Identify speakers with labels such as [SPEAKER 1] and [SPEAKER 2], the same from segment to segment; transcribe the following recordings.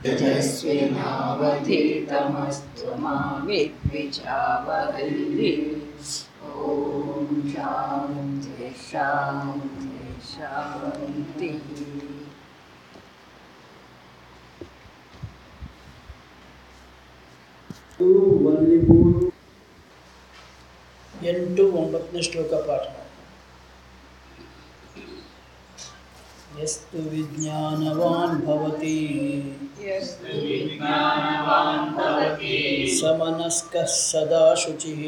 [SPEAKER 1] तेजस्विनावधीतमस्तु मा विद्विषावहै ॐ शान्ति शान्ति शान्तिः
[SPEAKER 2] ಒಂದು ಮೂರು ಎಂಟು ಒಂಬತ್ತನೇ ಶ್ಲೋಕ ಪಾಠ ಯಸ್ತು ವಿಜ್ಞಾನವಾನ್ ಭವತಿ
[SPEAKER 3] विज्ञानवान् भवति
[SPEAKER 2] ಸಮನಸ್ಕಃ ಸದಾ ಶುಚಿಃ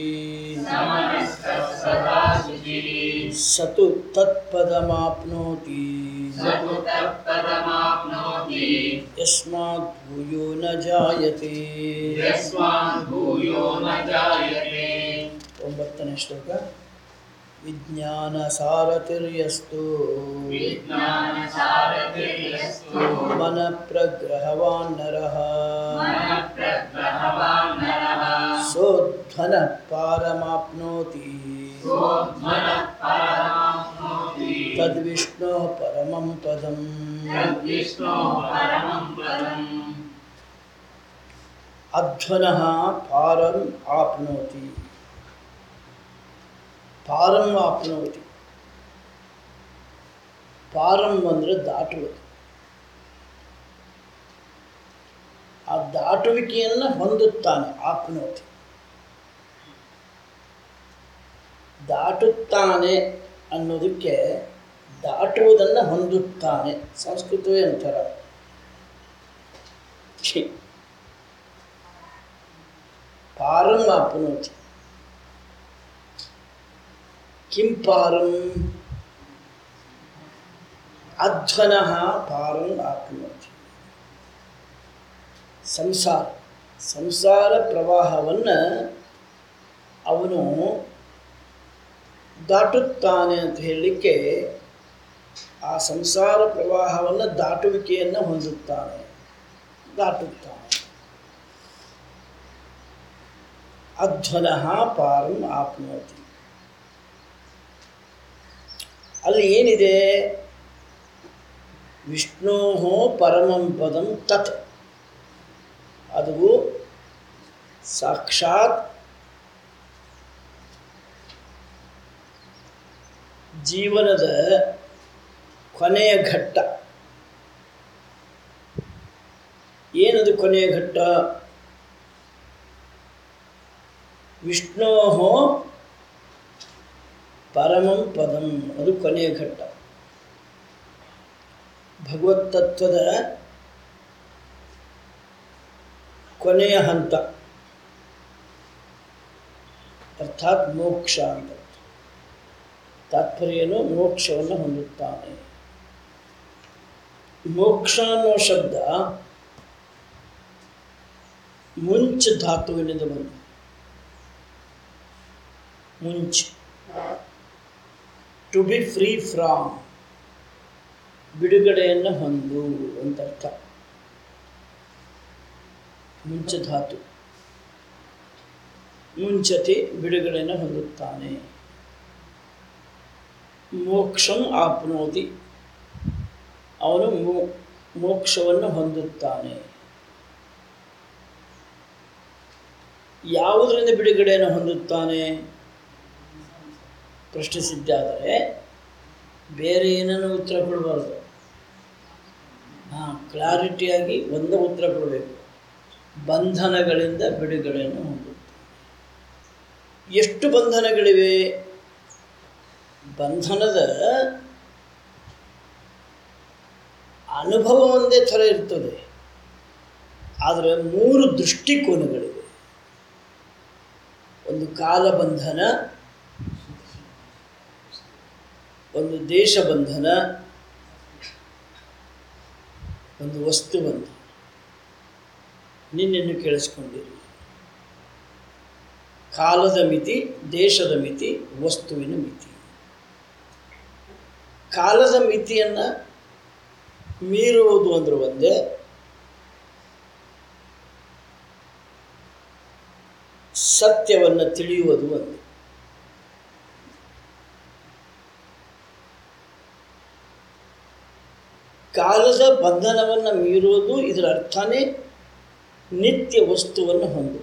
[SPEAKER 3] सदा शुचिः
[SPEAKER 2] ಸತು ತತ್ಪದಮಾಪ್ನೋತಿ
[SPEAKER 3] स तु तत्पदमाप्नोति
[SPEAKER 2] ಯಸ್ಮಾತ್ ಭೂಯೋ ನ ಜಾಯತೆ
[SPEAKER 3] यस्मात् भूयो न जायते
[SPEAKER 2] ಒಂಬತ್ತನೇ ಶ್ಲೋಕ ವಿಜ್ಞಾನ ಸಾರಥಿರ್ಯಸ್ತು
[SPEAKER 3] विज्ञानसारथिर्यस्तु
[SPEAKER 2] ಮನ ಪ್ರಗ್ರಹವಾನ್ ನರಃ
[SPEAKER 3] मनप्रग्रहवान् नरः
[SPEAKER 2] ಸೋಧ್ವನ ಪಾರಮಾಪ್ನೋತಿ
[SPEAKER 3] सोऽध्वनः परमाप्नोति
[SPEAKER 2] ತದ್ವಿಷ್ಣೋ ಪರಮಂ ಪದಂ
[SPEAKER 3] तद्विष्णोः परमं पदम्
[SPEAKER 2] ಅಧ್ವನಃ ಪಾರಂ ಆಪ್ನೋತಿ ಪಾರಂ ಆಪ್ನೋತಿ ಪಾರಂ ಅಂದರೆ ದಾಟುವುದು ಆ ದಾಟುವಿಕೆಯನ್ನು ಹೊಂದುತ್ತಾನೆ ಆಪ್ನೋತಿ ದಾಟುತ್ತಾನೆ ಅನ್ನೋದಕ್ಕೆ ದಾಟುವುದನ್ನು ಹೊಂದುತ್ತಾನೆ ಸಂಸ್ಕೃತವೇ ಅಂತಾರ ಛೀ. ಪಾರಂ ಆಪ್ನೋತಿ ಕಿಂ ಪಾರಂ ಅಧ್ವನಃ ಪಾರಂ ಆಪ್ನೋತಿ ಸಂಸಾರ ಸಂಸಾರ ಪ್ರವಾಹವನ್ನು ಅವನು ದಾಟುತ್ತಾನೆ ಅಂತ ಹೇಳಲಿಕ್ಕೆ ಆ ಸಂಸಾರ ಪ್ರವಾಹವನ್ನು ದಾಟುವಿಕೆಯನ್ನು ಹೊಂದುತ್ತಾನೆ ದಾಟುತ್ತಾನೆ ಅಧ್ವನಃ ಪಾರಂ ಆಪ್ನೋತಿ ಅಲ್ಲಿ ಏನಿದೆ ವಿಷ್ಣೋ ಪರಮಂ ಪದಂ ತತ್ ಅದು ಸಾಕ್ಷಾತ್ ಜೀವನದ ಕೊನೆಯ ಘಟ್ಟ ಏನದು ಕೊನೆಯ ಘಟ್ಟ ವಿಷ್ಣೋ ಪರಮಂ ಪದಂ ಅದು ಕೊನೆಯ ಘಟ್ಟ ಭಗವತ್ ತತ್ವದ ಕೊನೆಯ ಹಂತ ಅರ್ಥಾತ್ ಮೋಕ್ಷ ಅಂತ ತಾತ್ಪರ್ಯ ಏನು ಮೋಕ್ಷವನ್ನು ಹೊಂದುತ್ತಾನೆ ಮೋಕ್ಷ ಅನ್ನೋ ಶಬ್ದ ಮುಂಚ ಧಾತುವಿನಿಂದ ಬಂದು ಮುಂಚ್ ಟು ಬಿ ಫ್ರೀ ಫ್ರಾಮ್ ಬಿಡುಗಡೆಯನ್ನು ಹೊಂದು ಅಂತ ಅರ್ಥ ಮುಂಚ ಧಾತು ಮುಂಚತಿ ಬಿಡುಗಡೆಯನ್ನು ಹೊಂದುತ್ತಾನೆ ಮೋಕ್ಷಂ ಆಪ್ನೋತಿ ಅವನು ಮೋ ಮೋಕ್ಷವನ್ನು ಹೊಂದುತ್ತಾನೆ ಯಾವುದರಿಂದ ಬಿಡುಗಡೆಯನ್ನು ಹೊಂದುತ್ತಾನೆ ಪ್ರಶ್ನಿಸಿದ್ದಾದರೆ ಬೇರೆ ಏನನ್ನು ಉತ್ತರ ಕೊಡಬಾರ್ದು ಹಾಂ ಕ್ಲಾರಿಟಿಯಾಗಿ ಒಂದೇ ಉತ್ತರ ಕೊಡಬೇಕು ಬಂಧನಗಳಿಂದ ಬಿಡುಗಡೆಯನ್ನು ಹೊಂದುತ್ತಾನೆ ಎಷ್ಟು ಬಂಧನಗಳಿವೆ ಬಂಧನದ ಅನುಭವ ಒಂದೇ ಥರ ಇರ್ತದೆ ಆದರೆ ಮೂರು ದೃಷ್ಟಿಕೋನಗಳಿವೆ ಒಂದು ಕಾಲಬಂಧನ ಒಂದು ದೇಶ ಬಂಧನ ಒಂದು ವಸ್ತು ಬಂಧನ ನಿನ್ನೆನ್ನು ಕೇಳಿಸ್ಕೊಂಡಿರಿ ಕಾಲದ ಮಿತಿ ದೇಶದ ಮಿತಿ ವಸ್ತುವಿನ ಮಿತಿ ಕಾಲದ ಮಿತಿಯನ್ನು ಮೀರುವುದು ಅಂದ್ರೆ ಒಂದೇ ಸತ್ಯವನ್ನು ತಿಳಿಯುವುದು ಒಂದೇ ಕಾಲ ಕಾಲದ ಬಂಧನವನ್ನು ಮೀರುವುದು ಇದರ ಅರ್ಥನೇ ನಿತ್ಯ ವಸ್ತುವನ್ನು ಹೊಂದುವುದು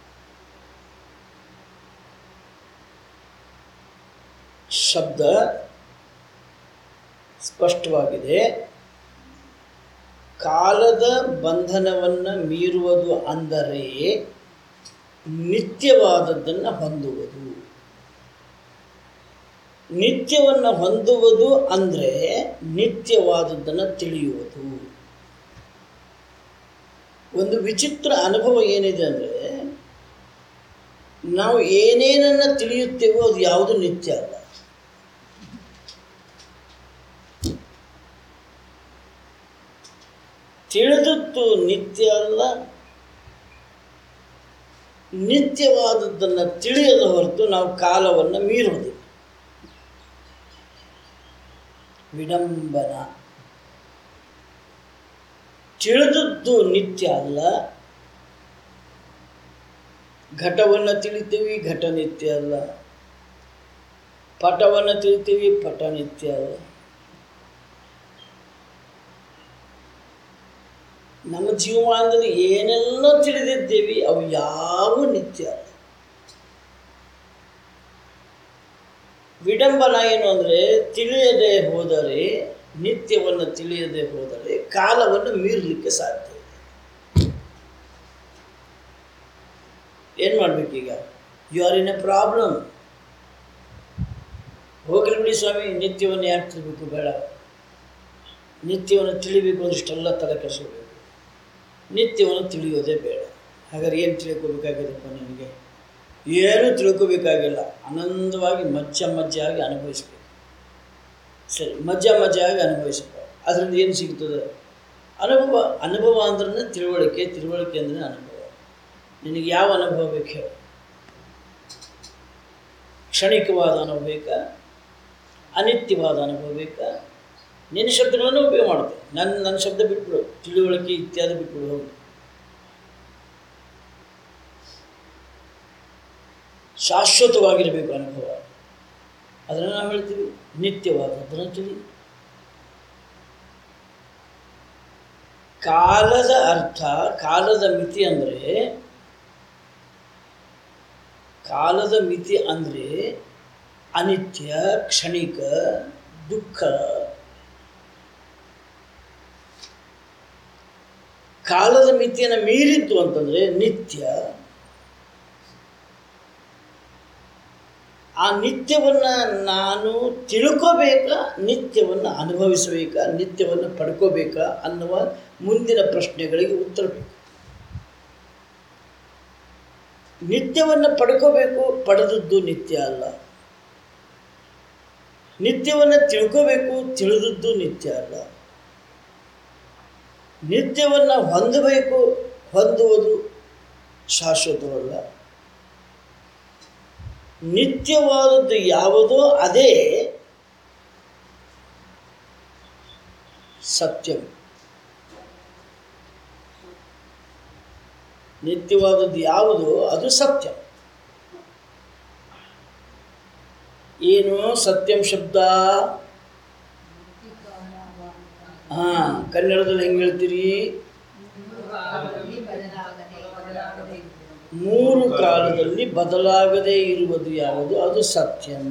[SPEAKER 2] ಶಬ್ದ ಸ್ಪಷ್ಟವಾಗಿದೆ ಕಾಲದ ಬಂಧನವನ್ನು ಮೀರುವುದು ಅಂದರೆ ನಿತ್ಯವಾದದ್ದನ್ನು ಹೊಂದುವುದು ನಿತ್ಯವನ್ನು ಹೊಂದುವುದು ಅಂದರೆ ನಿತ್ಯವಾದದ್ದನ್ನು ತಿಳಿಯುವುದು ಒಂದು ವಿಚಿತ್ರ ಅನುಭವ ಏನಿದೆ ಅಂದರೆ ನಾವು ಏನೇನನ್ನು ತಿಳಿಯುತ್ತೇವೋ ಅದು ಯಾವುದು ನಿತ್ಯ ಅಲ್ಲ ತಿಳಿದದ್ದು ನಿತ್ಯ ಅಲ್ಲ ನಿತ್ಯವಾದದ್ದನ್ನು ತಿಳಿಯದ ಹೊರತು ನಾವು ಕಾಲವನ್ನು ಮೀರುವುದಿಲ್ಲ ವಿಡಂಬನ ತಿಳಿದದ್ದು ನಿತ್ಯ ಅಲ್ಲ ಘಟವನ್ನು ತಿಳಿತೀವಿ ಘಟ ನಿತ್ಯ ಅಲ್ಲ ಪಟವನ್ನು ತಿಳಿತೀವಿ ಪಟ ನಿತ್ಯ ಅಲ್ಲ ನಮ್ಮ ಜೀವಮಾನದಲ್ಲಿ ಏನೆಲ್ಲ ತಿಳಿದಿದ್ದೇವೆ ಅವು ಯಾವ ನಿತ್ಯ ಅಲ್ಲ ವಿಡಂಬನ ಏನು ಅಂದರೆ ತಿಳಿಯದೆ ಹೋದರೆ ನಿತ್ಯವನ್ನು ತಿಳಿಯದೆ ಹೋದರೆ ಕಾಲವನ್ನು ಮೀರಲಿಕ್ಕೆ ಸಾಧ್ಯ ಇದೆ ಏನು ಮಾಡಬೇಕೀಗ you are in a problem ಹೋಗಲಿ ಬಿಡಿ ಸ್ವಾಮಿ ನಿತ್ಯವನ್ನು ಯಾಕೆ ತಿಳಿಬೇಕು ಬೇಡ ನಿತ್ಯವನ್ನು ತಿಳಿಬೇಕು ಅಂದ್ರೆ ಇಷ್ಟೆಲ್ಲ ತಲೆ ಕೆಡಿಸ್ಕೋಬೇಕು ನಿತ್ಯವನ್ನು ತಿಳಿಯೋದೇ ಬೇಡ ಹಾಗಾದ್ರೆ ಏನು ತಿಳ್ಕೋಬೇಕಾಗಿದೆಪ್ಪ ನನಗೆ ಏನೂ ತಿಳ್ಕೋಬೇಕಾಗಿಲ್ಲ ಆನಂದವಾಗಿ ಮಜ್ಜ ಮಜ್ಜಾಗಿ ಅನುಭವಿಸ್ಬೇಕು ಸರಿ ಮಜ್ಜ ಮಜ್ಜಾಗಿ ಅನುಭವಿಸಬೇಕು ಅದರಿಂದ ಏನು ಸಿಗ್ತದೆ ಅನುಭವ ಅನುಭವ ಅಂದ್ರೆ ತಿಳುವಳಿಕೆ ತಿಳುವಳಿಕೆ ಅಂದರೆ ಅನುಭವ ನಿನಗೆ ಯಾವ ಅನುಭವ ಬೇಕು ಹೇಳು ಕ್ಷಣಿಕವಾದ ಅನುಭವ ಬೇಕಾ ಅನಿತ್ಯವಾದ ಅನುಭವ ಬೇಕಾ ನಿನ್ನ ಶಬ್ದಗಳನ್ನು ಉಪಯೋಗ ಮಾಡುತ್ತೆ ನನ್ನ ನನ್ನ ಶಬ್ದ ಬಿಟ್ಬಿಡು ತಿಳುವಳಿಕೆ ಇತ್ಯಾದಿ ಬಿಟ್ಬಿಡು ಹೋಗಿ ಶಾಶ್ವತವಾಗಿರಬೇಕು ಅನುಭವ ಅದನ್ನು ನಾವು ಹೇಳ್ತೀವಿ ನಿತ್ಯವಾದದ್ದನ್ನು ತಿಳಿ ಕಾಲದ ಅರ್ಥ ಕಾಲದ ಮಿತಿ ಅಂದರೆ ಕಾಲದ ಮಿತಿ ಅಂದರೆ ಅನಿತ್ಯ ಕ್ಷಣಿಕ ದುಃಖ ಕಾಲದ ಮಿತಿಯನ್ನು ಮೀರಿದ್ದು ಅಂತಂದರೆ ನಿತ್ಯ ಆ ನಿತ್ಯವನ್ನು ನಾನು ತಿಳ್ಕೋಬೇಕಾ ನಿತ್ಯವನ್ನು ಅನುಭವಿಸಬೇಕಾ ನಿತ್ಯವನ್ನು ಪಡ್ಕೋಬೇಕಾ ಅನ್ನುವ ಮುಂದಿನ ಪ್ರಶ್ನೆಗಳಿಗೆ ಉತ್ತರ ಬೇಕು ನಿತ್ಯವನ್ನು ಪಡ್ಕೋಬೇಕು ಪಡೆದದ್ದು ನಿತ್ಯ ಅಲ್ಲ ನಿತ್ಯವನ್ನು ತಿಳ್ಕೋಬೇಕು ತಿಳಿದದ್ದು ನಿತ್ಯ ಅಲ್ಲ ನಿತ್ಯವನ್ನು ಹೊಂದಬೇಕು ಹೊಂದುವುದು ಶಾಶ್ವತವಲ್ಲ ನಿತ್ಯವಾದದ್ದು ಯಾವುದೋ ಅದೇ ಸತ್ಯ ನಿತ್ಯವಾದದ್ದು ಯಾವುದೋ ಅದು ಸತ್ಯ ಏನು ಸತ್ಯಂ ಶಬ್ದ ಹಾಂ ಕನ್ನಡದಲ್ಲಿ ಹೆಂಗೆ ಹೇಳ್ತೀರಿ ಮೂರು ಕಾಲದಲ್ಲಿ ಬದಲಾಗದೇ ಇರುವುದು ಯಾವುದು ಅದು ಸತ್ಯಂ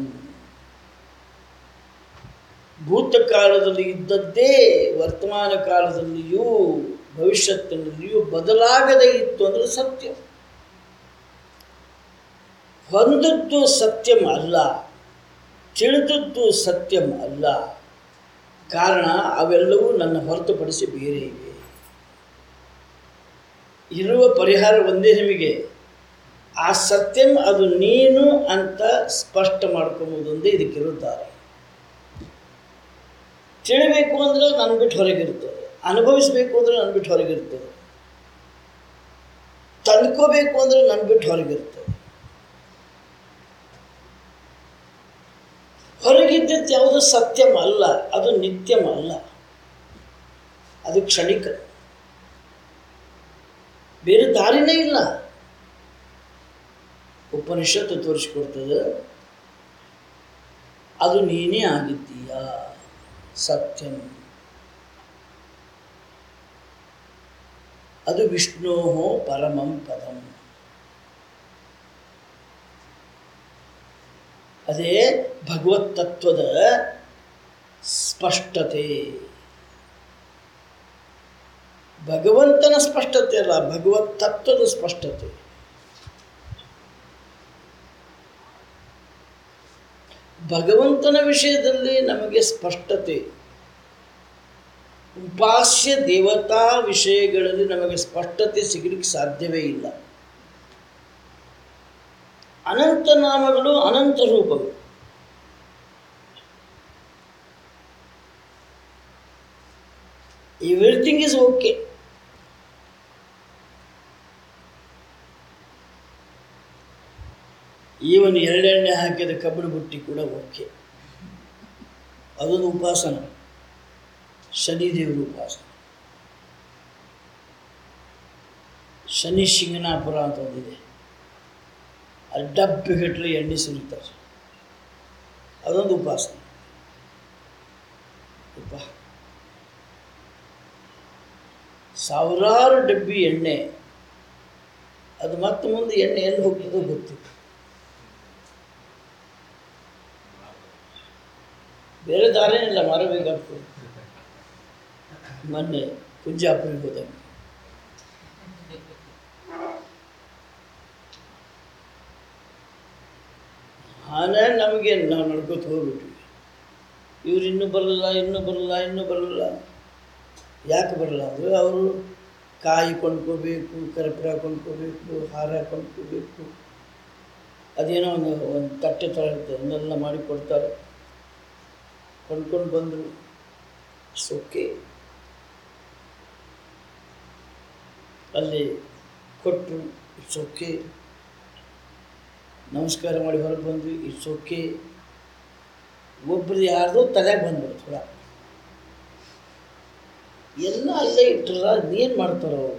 [SPEAKER 2] ಭೂತಕಾಲದಲ್ಲಿ ಇದ್ದದ್ದೇ ವರ್ತಮಾನ ಕಾಲದಲ್ಲಿಯೂ ಭವಿಷ್ಯತ್ತಿನಲ್ಲಿಯೂ ಬದಲಾಗದೇ ಇತ್ತು ಅಂದರೆ ಸತ್ಯ ಹೊಂದದ್ದು ಸತ್ಯಂ ಅಲ್ಲ ತಿಳಿದದ್ದು ಸತ್ಯಂ ಅಲ್ಲ ಕಾರಣ ಅವೆಲ್ಲವೂ ನನ್ನ ಹೊರತುಪಡಿಸಿ ಬೇರೆ ಇವೆ ಇರುವ ಪರಿಹಾರ ಒಂದೇ ನಿಮಗೆ ಆ ಸತ್ಯಂ ಅದು ನೀನು ಅಂತ ಸ್ಪಷ್ಟ ಮಾಡ್ಕೊಂಬುದೊಂದೇ ಇದಕ್ಕಿರೋ ದಾರಿ ತಿಳಿಬೇಕು ಅಂದರೆ ನನ್ನ ಬಿಟ್ಟು ಹೊರಗಿರ್ತದೆ ಅನುಭವಿಸಬೇಕು ಅಂದರೆ ನನ್ನ ಬಿಟ್ಟು ಹೊರಗಿರ್ತದೆ ತಂದ್ಕೋಬೇಕು ಅಂದರೆ ನನ್ನ ಬಿಟ್ಟು ಹೊರಗಿರ್ತದೆ ಹೊರಗಿದ್ದದ್ದು ಯಾವುದು ಸತ್ಯಂ ಅಲ್ಲ ಅದು ನಿತ್ಯಂ ಅಲ್ಲ ಅದು ಕ್ಷಣಿಕ ಬೇರೆ ದಾರಿನೇ ಇಲ್ಲ ಉಪನಿಷತ್ತು ತೋರಿಸ್ಕೊಡ್ತದೆ ಅದು ನೀನೇ ಆಗಿದ್ದೀಯ ಸತ್ಯಂ ಅದು ವಿಷ್ಣೋ ಪರಮಂ ಪದಂ ಅದೇ ಭಗವತ್ ತತ್ವದ ಸ್ಪಷ್ಟತೆ ಭಗವಂತನ ಸ್ಪಷ್ಟತೆ ಅಲ್ಲ ಭಗವತ್ ತತ್ವದ ಸ್ಪಷ್ಟತೆ ಭಗವಂತನ ವಿಷಯದಲ್ಲಿ ನಮಗೆ ಸ್ಪಷ್ಟತೆ ಉಪಾಸ್ಯ ದೇವತಾ ವಿಷಯಗಳಲ್ಲಿ ನಮಗೆ ಸ್ಪಷ್ಟತೆ ಸಿಗಲಿಕ್ಕೆ ಸಾಧ್ಯವೇ ಇಲ್ಲ ಅನಂತ ನಾಮಗಳು ಅನಂತ ರೂಪಗಳು ಎವ್ರಿಥಿಂಗ್ ಇಸ್ ಓಕೆ ಈವನ್ ಎರಡೆಣ್ಣೆ ಹಾಕಿದ ಕಬ್ಬಿಣ ಬುಟ್ಟಿ ಕೂಡ ಓಕೆ ಅದೊಂದು ಉಪಾಸನ ಶನಿದೇವರ ಉಪಾಸನ ಶನಿ ಶಿಂಗನಾಪುರ ಅಂತ ಒಂದಿದೆ ಅಲ್ಲಿ ಡಬ್ಬಿಗಟ್ಟಲೆ ಎಣ್ಣೆ ಸುರಿತಾರೆ ಅದೊಂದು ಉಪಾಸನೆ ಯಪ್ಪ. ಸಾವಿರಾರು ಡಬ್ಬಿ ಎಣ್ಣೆ ಅದು ಮತ್ತೆ ಮುಂದೆ ಎಣ್ಣೆ ಎಲ್ಲಿ ಹೋಗ್ತದೋ ಗೊತ್ತಿಲ್ಲ ಬೇರೆ ದಾರಿನಿಲ್ಲ ಮಾರಬೇಕಾಗ್ತದೆ ಮೊನ್ನೆ ಕುಂಜಾಪುರಿಗೆ ಹೋದಾಗ ಆನೆ ನಮಗೆ ನಾವು ನಡ್ಕೋತ ಹೋಗ್ಬಿಟ್ವಿ ಇವ್ರು ಇನ್ನೂ ಬರಲ್ಲ ಇನ್ನೂ ಬರಲ್ಲ ಇನ್ನೂ ಬರಲ್ಲ ಯಾಕೆ ಬರಲ್ಲ ಅಂದರೆ ಅವರು ಕಾಯಿ ಕೊಂಡ್ಕೋಬೇಕು ಕರ್ಪೂರ ಕೊಂಡ್ಕೋಬೇಕು ಹಾರ ಕೊಂಡ್ಕೋಬೇಕು ಅದೇನೋ ಒಂದು ಒಂದು ತಟ್ಟೆ ಥರ ಇರ್ತದೆ ಅದನ್ನೆಲ್ಲ ಮಾಡಿ ಕೊಡ್ತಾರೆ ಕೊಂಡ್ಕೊಂಡು ಬಂದರು ಸೊಕ್ಕೆ ಅಲ್ಲಿ ಕೊಟ್ಟು ಇಟ್ಸ್ ಓಕೆ ನಮಸ್ಕಾರ ಮಾಡಿ ಹೊರಗೆ ಬಂದ್ವಿ ಇಟ್ಸ್ ಓಕೆ ಒಬ್ರದ್ದು ಯಾರ್ದೋ ತಲೆಗೆ ಬಂದ್ಬಿಡ್ತು ಹುಳ ಎಲ್ಲ ಅಲ್ಲೇ ಇಟ್ಟರ ಏನು ಮಾಡ್ತಾರೋ ಅವರು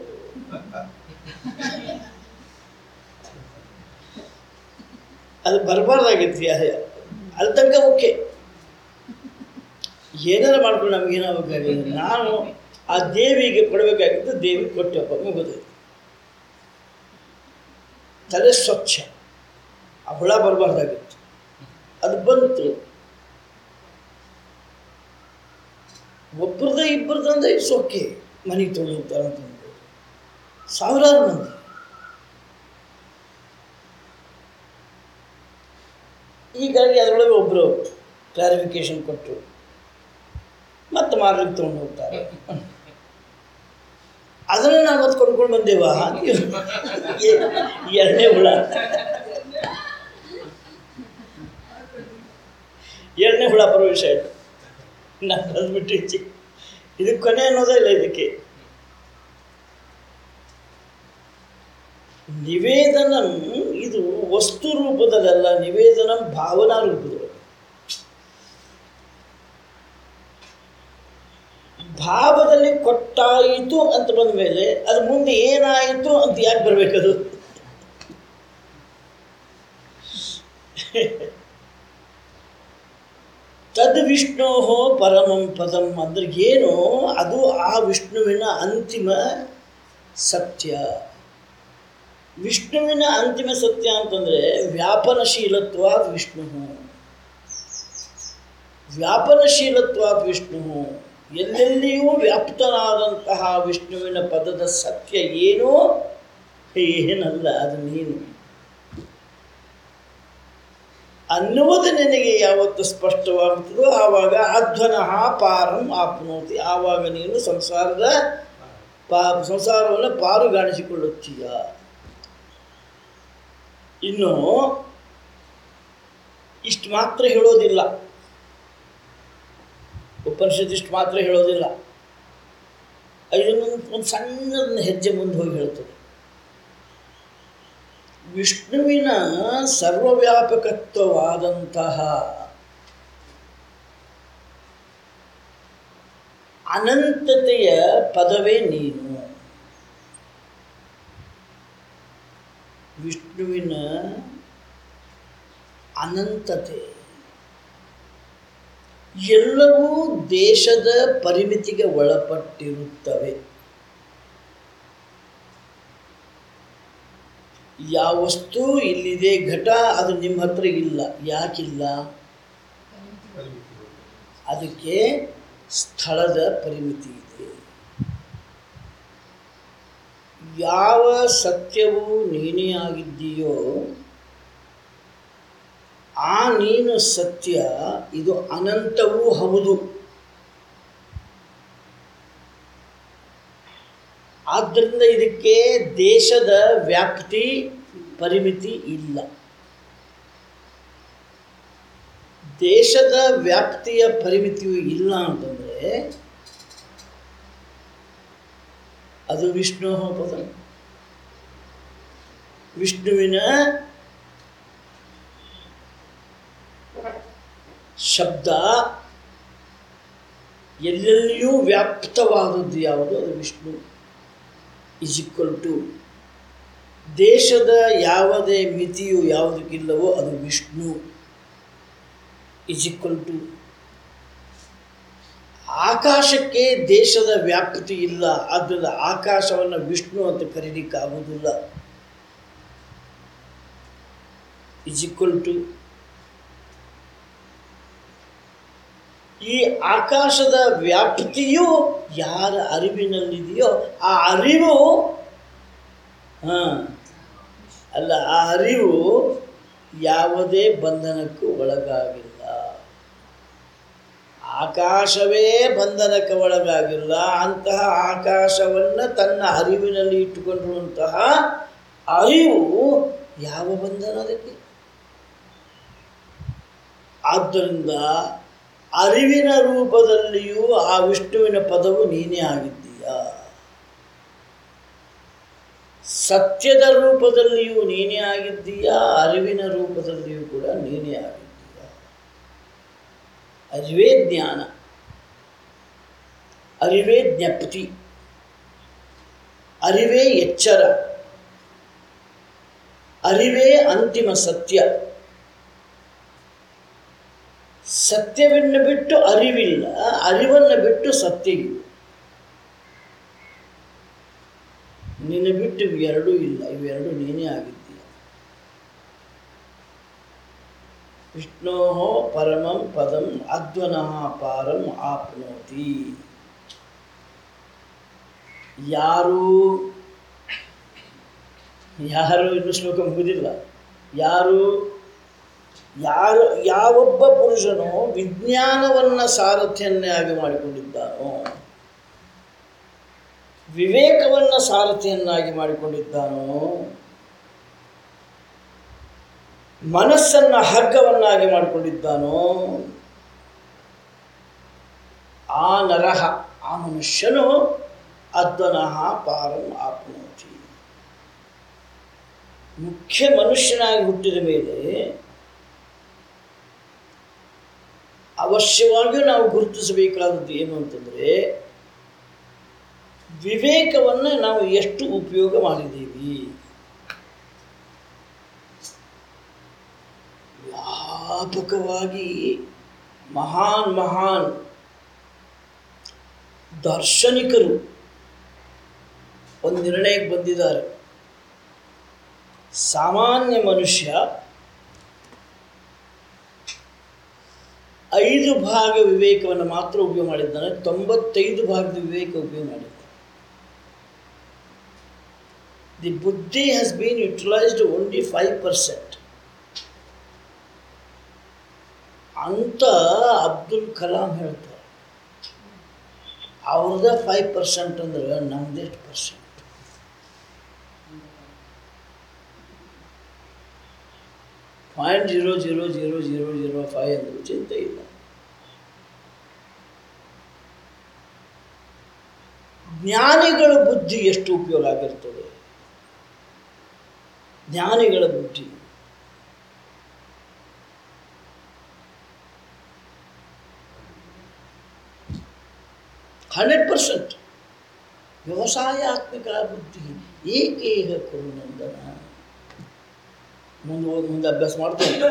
[SPEAKER 2] ಅದು ಬರಬಾರ್ದಾಗಿತ್ತು ಅಲ್ಲಿ ತನಕ ಓಕೆ ಏನಾರ ಮಾಡ್ಕೊಂಡು ನಮ್ಗೆ ಏನಾಗಬೇಕಾಗಿಲ್ಲ ನಾನು ಆ ದೇವಿಗೆ ಕೊಡಬೇಕಾಗಿದ್ದು ದೇವಿ ಕೊಟ್ಟಪ್ಪ ಮುಗಿದು ತಲೆ ಸ್ವಚ್ಛ ಆ ಹುಳ ಬರಬಾರ್ದಾಗಿತ್ತು ಅದು ಬಂತು ಒಬ್ಬರದ ಇಬ್ಬರದ ಅಂದ್ರೆ ಇಟ್ಸ್ ಓಕೆ ಮನೆಗೆ ತೊಗೊಂಡು ಹೋಗ್ತಾರೆ ಅಂತ ಅನ್ಬೋದು ಸಾವಿರಾರು ಮಂದಿ ಹೀಗಾಗಿ ಅದರೊಳಗೆ ಒಬ್ಬರು ಕ್ಲಾರಿಫಿಕೇಶನ್ ಕೊಟ್ಟರು ಮತ್ತೆ ಮಾರ್ಲಿಕ್ಕೆ ತೊಗೊಂಡು ಹೋಗ್ತಾರೆ ಅದನ್ನು ನಾವು ಮತ್ತೆ ಕೊಂಡ್ಕೊಂಡು ಬಂದೇವಾ ಎರಡನೇ ಹುಳ ಎರಡನೇ ಹುಳ ಪ್ರವೇಶ ಆಯಿತು ನಾನು ಬಂದ್ಬಿಟ್ಟು ಈಚೆ ಇದಕ್ಕೆ ಕೊನೆ ಅನ್ನೋದೇ ಇಲ್ಲ ಇದಕ್ಕೆ ನಿವೇದನಂ ಇದು ವಸ್ತು ರೂಪದಲ್ಲ ನಿವೇದನಂ ಭಾವನಾ ರೂಪದಲ್ಲಿ ಭಾವದಲ್ಲಿ ಕೊಟ್ಟಾಯಿತು ಅಂತ ಬಂದ ಮೇಲೆ ಅದು ಮುಂದೆ ಏನಾಯಿತು ಅಂತ ಯಾಕೆ ಬರಬೇಕದು ತದ್ ವಿಷ್ಣೋ ಪರಮಂ ಪದಂ ಅಂದ್ರೆ ಏನು ಅದು ಆ ವಿಷ್ಣುವಿನ ಅಂತಿಮ ಸತ್ಯ ವಿಷ್ಣುವಿನ ಅಂತಿಮ ಸತ್ಯ ಅಂತಂದರೆ ವ್ಯಾಪನಶೀಲತ್ವ ವಿಷ್ಣು ವ್ಯಾಪನಶೀಲತ್ವ ವಿಷ್ಣು ಎಲ್ಲೆಲ್ಲಿಯೂ ವ್ಯಾಪ್ತನಾದಂತಹ ವಿಷ್ಣುವಿನ ಪದದ ಸತ್ಯ ಏನೋ ಏನಲ್ಲ ಅದು ನೀನು ಅನ್ನುವುದು ನಿನಗೆ ಯಾವತ್ತು ಸ್ಪಷ್ಟವಾಗುತ್ತದೋ ಆವಾಗ ಅಧ್ವನಃ ಪಾರಂ ಆಪ್ನೋತಿ ಆವಾಗ ನೀನು ಸಂಸಾರದ ಪಾ ಸಂಸಾರವನ್ನು ಪಾರುಗಾಣಿಸಿಕೊಳ್ಳುತ್ತೀಯ ಇನ್ನು ಇಷ್ಟು ಮಾತ್ರ ಹೇಳೋದಿಲ್ಲ ಉಪನಿಷತ್ ಇಷ್ಟು ಮಾತ್ರ ಹೇಳೋದಿಲ್ಲ ಇದನ್ನು ಒಂದು ಸಣ್ಣದನ್ನ ಹೆಜ್ಜೆ ಮುಂದೆ ಹೋಗಿ ಹೇಳ್ತದೆ ವಿಷ್ಣುವಿನ ಸರ್ವವ್ಯಾಪಕತ್ವವಾದಂತಹ ಅನಂತತೆಯ ಪದವೇ ನೀನು ವಿಷ್ಣುವಿನ ಅನಂತತೆ ಎಲ್ಲವೂ ದೇಶದ ಪರಿಮಿತಿಗೆ ಒಳಪಟ್ಟಿರುತ್ತವೆ ಯಾವ ವಸ್ತು ಇಲ್ಲಿದೆ ಘಟ ಅದು ನಿಮ್ಮ ಹತ್ರ ಇಲ್ಲ ಯಾಕಿಲ್ಲ ಅದಕ್ಕೆ ಸ್ಥಳದ ಪರಿಮಿತಿ ಇದೆ ಯಾವ ಸತ್ಯವು ನೀನೇ ಆಗಿದ್ದೀಯೋ ಆ ನೀನು ಸತ್ಯ ಇದು ಅನಂತವೂ ಹೌದು ಆದ್ದರಿಂದ ಇದಕ್ಕೆ ದೇಶದ ವ್ಯಾಪ್ತಿ ಪರಿಮಿತಿ ಇಲ್ಲ ದೇಶದ ವ್ಯಾಪ್ತಿಯ ಪರಿಮಿತಿಯು ಇಲ್ಲ ಅಂತಂದರೆ ಅದು ವಿಷ್ಣು ಪದ ವಿಷ್ಣುವಿನ ಶಬ್ದ ಎಲ್ಲೆಲ್ಲಿಯೂ ವ್ಯಾಪ್ತವಾದದ್ದು ಯಾವುದು ಅದು ವಿಷ್ಣು ಇಸ್ ಈಕ್ವಲ್ ಟು ದೇಶದ ಯಾವುದೇ ಮಿತಿಯು ಯಾವುದಕ್ಕಿಲ್ಲವೋ ಅದು ವಿಷ್ಣು ಇಸ್ ಈಕ್ವಲ್ ಟು ಆಕಾಶಕ್ಕೆ ದೇಶದ ವ್ಯಾಪ್ತಿ ಇಲ್ಲ ಆದ್ದರಿಂದ ಆಕಾಶವನ್ನು ವಿಷ್ಣು ಅಂತ ಕರೀಲಿಕ್ಕಾಗುವುದಿಲ್ಲ ಇಸ್ ಈಕ್ವಲ್ ಟು ಈ ಆಕಾಶದ ವ್ಯಾಪ್ತಿಯು ಯಾರ ಅರಿವಿನಲ್ಲಿದೆಯೋ ಆ ಅರಿವು ಹಾಂ ಅಲ್ಲ ಆ ಅರಿವು ಯಾವುದೇ ಬಂಧನಕ್ಕೂ ಒಳಗಾಗಿಲ್ಲ ಆಕಾಶವೇ ಬಂಧನಕ್ಕೆ ಒಳಗಾಗಿಲ್ಲ ಅಂತಹ ಆಕಾಶವನ್ನು ತನ್ನ ಅರಿವಿನಲ್ಲಿ ಇಟ್ಟುಕೊಂಡಿರುವಂತಹ ಅರಿವು ಯಾವ ಬಂಧನ ಅದಕ್ಕೆ ಆದ್ದರಿಂದ ಅರಿವಿನ ರೂಪದಲ್ಲಿಯೂ ಆ ವಿಷ್ಣುವಿನ ಪದವು ನೀನೇ ಆಗಿದ್ದೀಯ ಸತ್ಯದ ರೂಪದಲ್ಲಿಯೂ ನೀನೇ ಆಗಿದ್ದೀಯ ಅರಿವಿನ ರೂಪದಲ್ಲಿಯೂ ಕೂಡ ನೀನೇ ಆಗಿದ್ದೀಯ ಅರಿವೇ ಜ್ಞಾನ ಅರಿವೇ ಜ್ಞಪ್ತಿ ಅರಿವೇ ಎಚ್ಚರ ಅರಿವೇ ಅಂತಿಮ ಸತ್ಯ ಸತ್ಯವನ್ನು ಬಿಟ್ಟು ಅರಿವಿಲ್ಲ ಅರಿವನ್ನು ಬಿಟ್ಟು ಸತ್ಯ ಇಲ್ಲ ನಿನ್ನ ಬಿಟ್ಟು ಇವೆರಡೂ ಇಲ್ಲ ಇವೆರಡು ನೀನೇ ಆಗಿದ್ದೀಯ ವಿಷ್ಣೋ ಪರಮಂ ಪದಂ ಅಧ್ವನಃ ಪಾರಂ ಆಪ್ನೋತಿ ಯಾರು ಯಾರು ಇನ್ನು ಶ್ಲೋಕ ಮುಗಿದಿಲ್ಲ ಯಾರು ಯಾರು ಯಾವೊಬ್ಬ ಪುರುಷನು ವಿಜ್ಞಾನವನ್ನು ಸಾರಥ್ಯನ್ನಾಗಿ ಮಾಡಿಕೊಂಡಿದ್ದಾನೋ ವಿವೇಕವನ್ನು ಸಾರಥಿಯನ್ನಾಗಿ ಮಾಡಿಕೊಂಡಿದ್ದಾನೋ ಮನಸ್ಸನ್ನು ಹಗ್ಗವನ್ನಾಗಿ ಮಾಡಿಕೊಂಡಿದ್ದಾನೋ ಆ ನರಹ ಆ ಮನುಷ್ಯನು ಅದ್ವನಃ ಪಾರಂ ಆಪ್ನೋತಿ ಮುಖ್ಯ ಮನುಷ್ಯನಾಗಿ ಹುಟ್ಟಿದ ಮೇಲೆ ಅವಶ್ಯವಾಗಿಯೂ ನಾವು ಗುರುತಿಸಬೇಕಾದದ್ದು ಏನು ಅಂತಂದರೆ ವಿವೇಕವನ್ನು ನಾವು ಎಷ್ಟು ಉಪಯೋಗ ಮಾಡಿದ್ದೀವಿ ವ್ಯಾಪಕವಾಗಿ ಮಹಾನ್ ಮಹಾನ್ ದಾರ್ಶನಿಕರು ಒಂದು ನಿರ್ಣಯಕ್ಕೆ ಬಂದಿದ್ದಾರೆ ಸಾಮಾನ್ಯ ಮನುಷ್ಯ ಐದು ಭಾಗ ವಿವೇಕವನ್ನು ಮಾತ್ರ ಉಪಯೋಗ ಮಾಡಿದ್ದಾನೆ ತೊಂಬತ್ತೈದು ಭಾಗದ ವಿವೇಕ ಉಪಯೋಗ ಮಾಡಿದ್ದಾನೆ ದಿ ಬುದ್ಧಿ has been utilised only five percent ಅಂತ ಅಬ್ದುಲ್ ಕಲಾಂ ಹೇಳ್ತಾರೆ ಅವ್ರದ ಫೈವ್ ಪರ್ಸೆಂಟ್ ಅಂದ್ರೆ ನಮ್ದೆಷ್ಟು percent point zero zero zero zero zero five ಅಂದರೂ ಚಿಂತೆ ಇಲ್ಲ ಜ್ಞಾನಿಗಳ ಬುದ್ಧಿ ಎಷ್ಟು ಉಪಯೋಗ ಆಗಿರ್ತದೆ ಜ್ಞಾನಿಗಳ ಬುದ್ಧಿ ಹಂಡ್ರೆಡ್ ಪರ್ಸೆಂಟ್ ವ್ಯವಸಾಯಾತ್ಮಕ ಬುದ್ಧಿ ಏಕೇಹ ಕುರುನಂದನ ಮುಂದೆ ಹೋಗಿ ಮುಂದೆ ಅಭ್ಯಾಸ ಮಾಡ್ತಾರೆ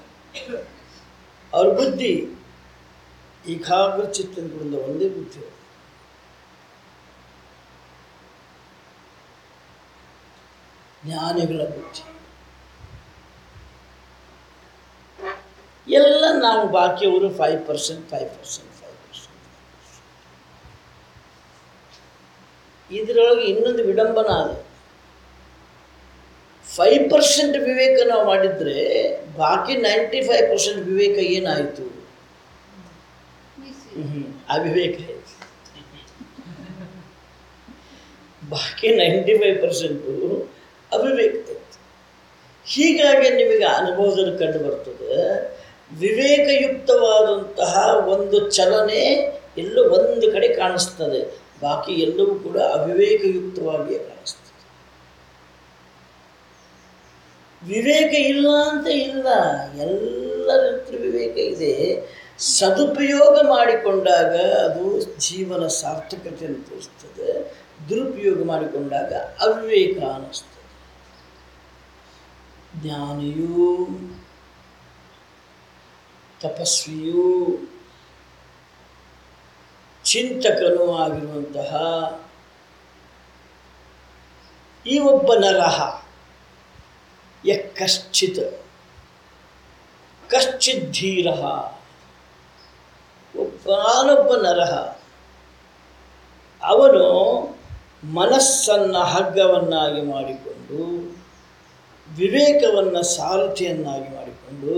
[SPEAKER 2] ಅವ್ರ ಬುದ್ಧಿ ಏಕಾಗ್ರ ಚಿತ್ತದಿಂದ ಒಂದೇ ಬುದ್ಧಿ ಜ್ಞಾನಿಗಳ ಬುದ್ಧಿ ಎಲ್ಲ ನಾವು ಬಾಕಿಯವರು five percent five percent five percent ಇದರೊಳಗೆ ಇನ್ನೊಂದು ವಿಡಂಬನ ಅದ ಫೈವ್ ಪರ್ಸೆಂಟ್ ವಿವೇಕ ನಾವು ಮಾಡಿದರೆ ಬಾಕಿ ನೈಂಟಿ ಫೈವ್ ಪರ್ಸೆಂಟ್ ವಿವೇಕ ಏನಾಯಿತು ಅವಿವೇಕ ಆಯ್ತು ಬಾಕಿ ನೈಂಟಿ ಫೈವ್ ಪರ್ಸೆಂಟು ಅವಿವೇಕ ಆಯ್ತು ಹೀಗಾಗಿ ನಿಮಗೆ ಅನುಭವದಲ್ಲಿ ಕಂಡು ಬರ್ತದೆ ವಿವೇಕಯುಕ್ತವಾದಂತಹ ಒಂದು ಚಲನೆ ಎಲ್ಲೋ ಒಂದು ಕಡೆ ಕಾಣಿಸ್ತದೆ ಬಾಕಿ ಎಲ್ಲವೂ ಕೂಡ ಅವಿವೇಕಯುಕ್ತವಾಗಿಯೇ ಕಾಣಿಸ್ತದೆ ವಿವೇಕ ಇಲ್ಲ ಅಂತ ಇಲ್ಲ ಎಲ್ಲರ ಹತ್ರ ವಿವೇಕ ಇದೆ ಸದುಪಯೋಗ ಮಾಡಿಕೊಂಡಾಗ ಅದು ಜೀವನ ಸಾರ್ಥಕತೆಯನ್ನು ತೋರಿಸ್ತದೆ ದುರುಪಯೋಗ ಮಾಡಿಕೊಂಡಾಗ ಅವಿವೇಕ ಅನ್ನಿಸ್ತದೆ ಜ್ಞಾನಿಯೂ ತಪಸ್ವಿಯೂ ಚಿಂತಕನೂ ಆಗಿರುವಂತಹ ಈ ಒಬ್ಬ ನರಹ ಯ ಕಶ್ಚಿತ್ ಕಶ್ಚಿತ್ ಧೀರ ಒಬ್ಬನೊಬ್ಬ ನರಹ ಅವನು ಮನಸ್ಸನ್ನು ಹಗ್ಗವನ್ನಾಗಿ ಮಾಡಿಕೊಂಡು ವಿವೇಕವನ್ನು ಸಾರಥಿಯನ್ನಾಗಿ ಮಾಡಿಕೊಂಡು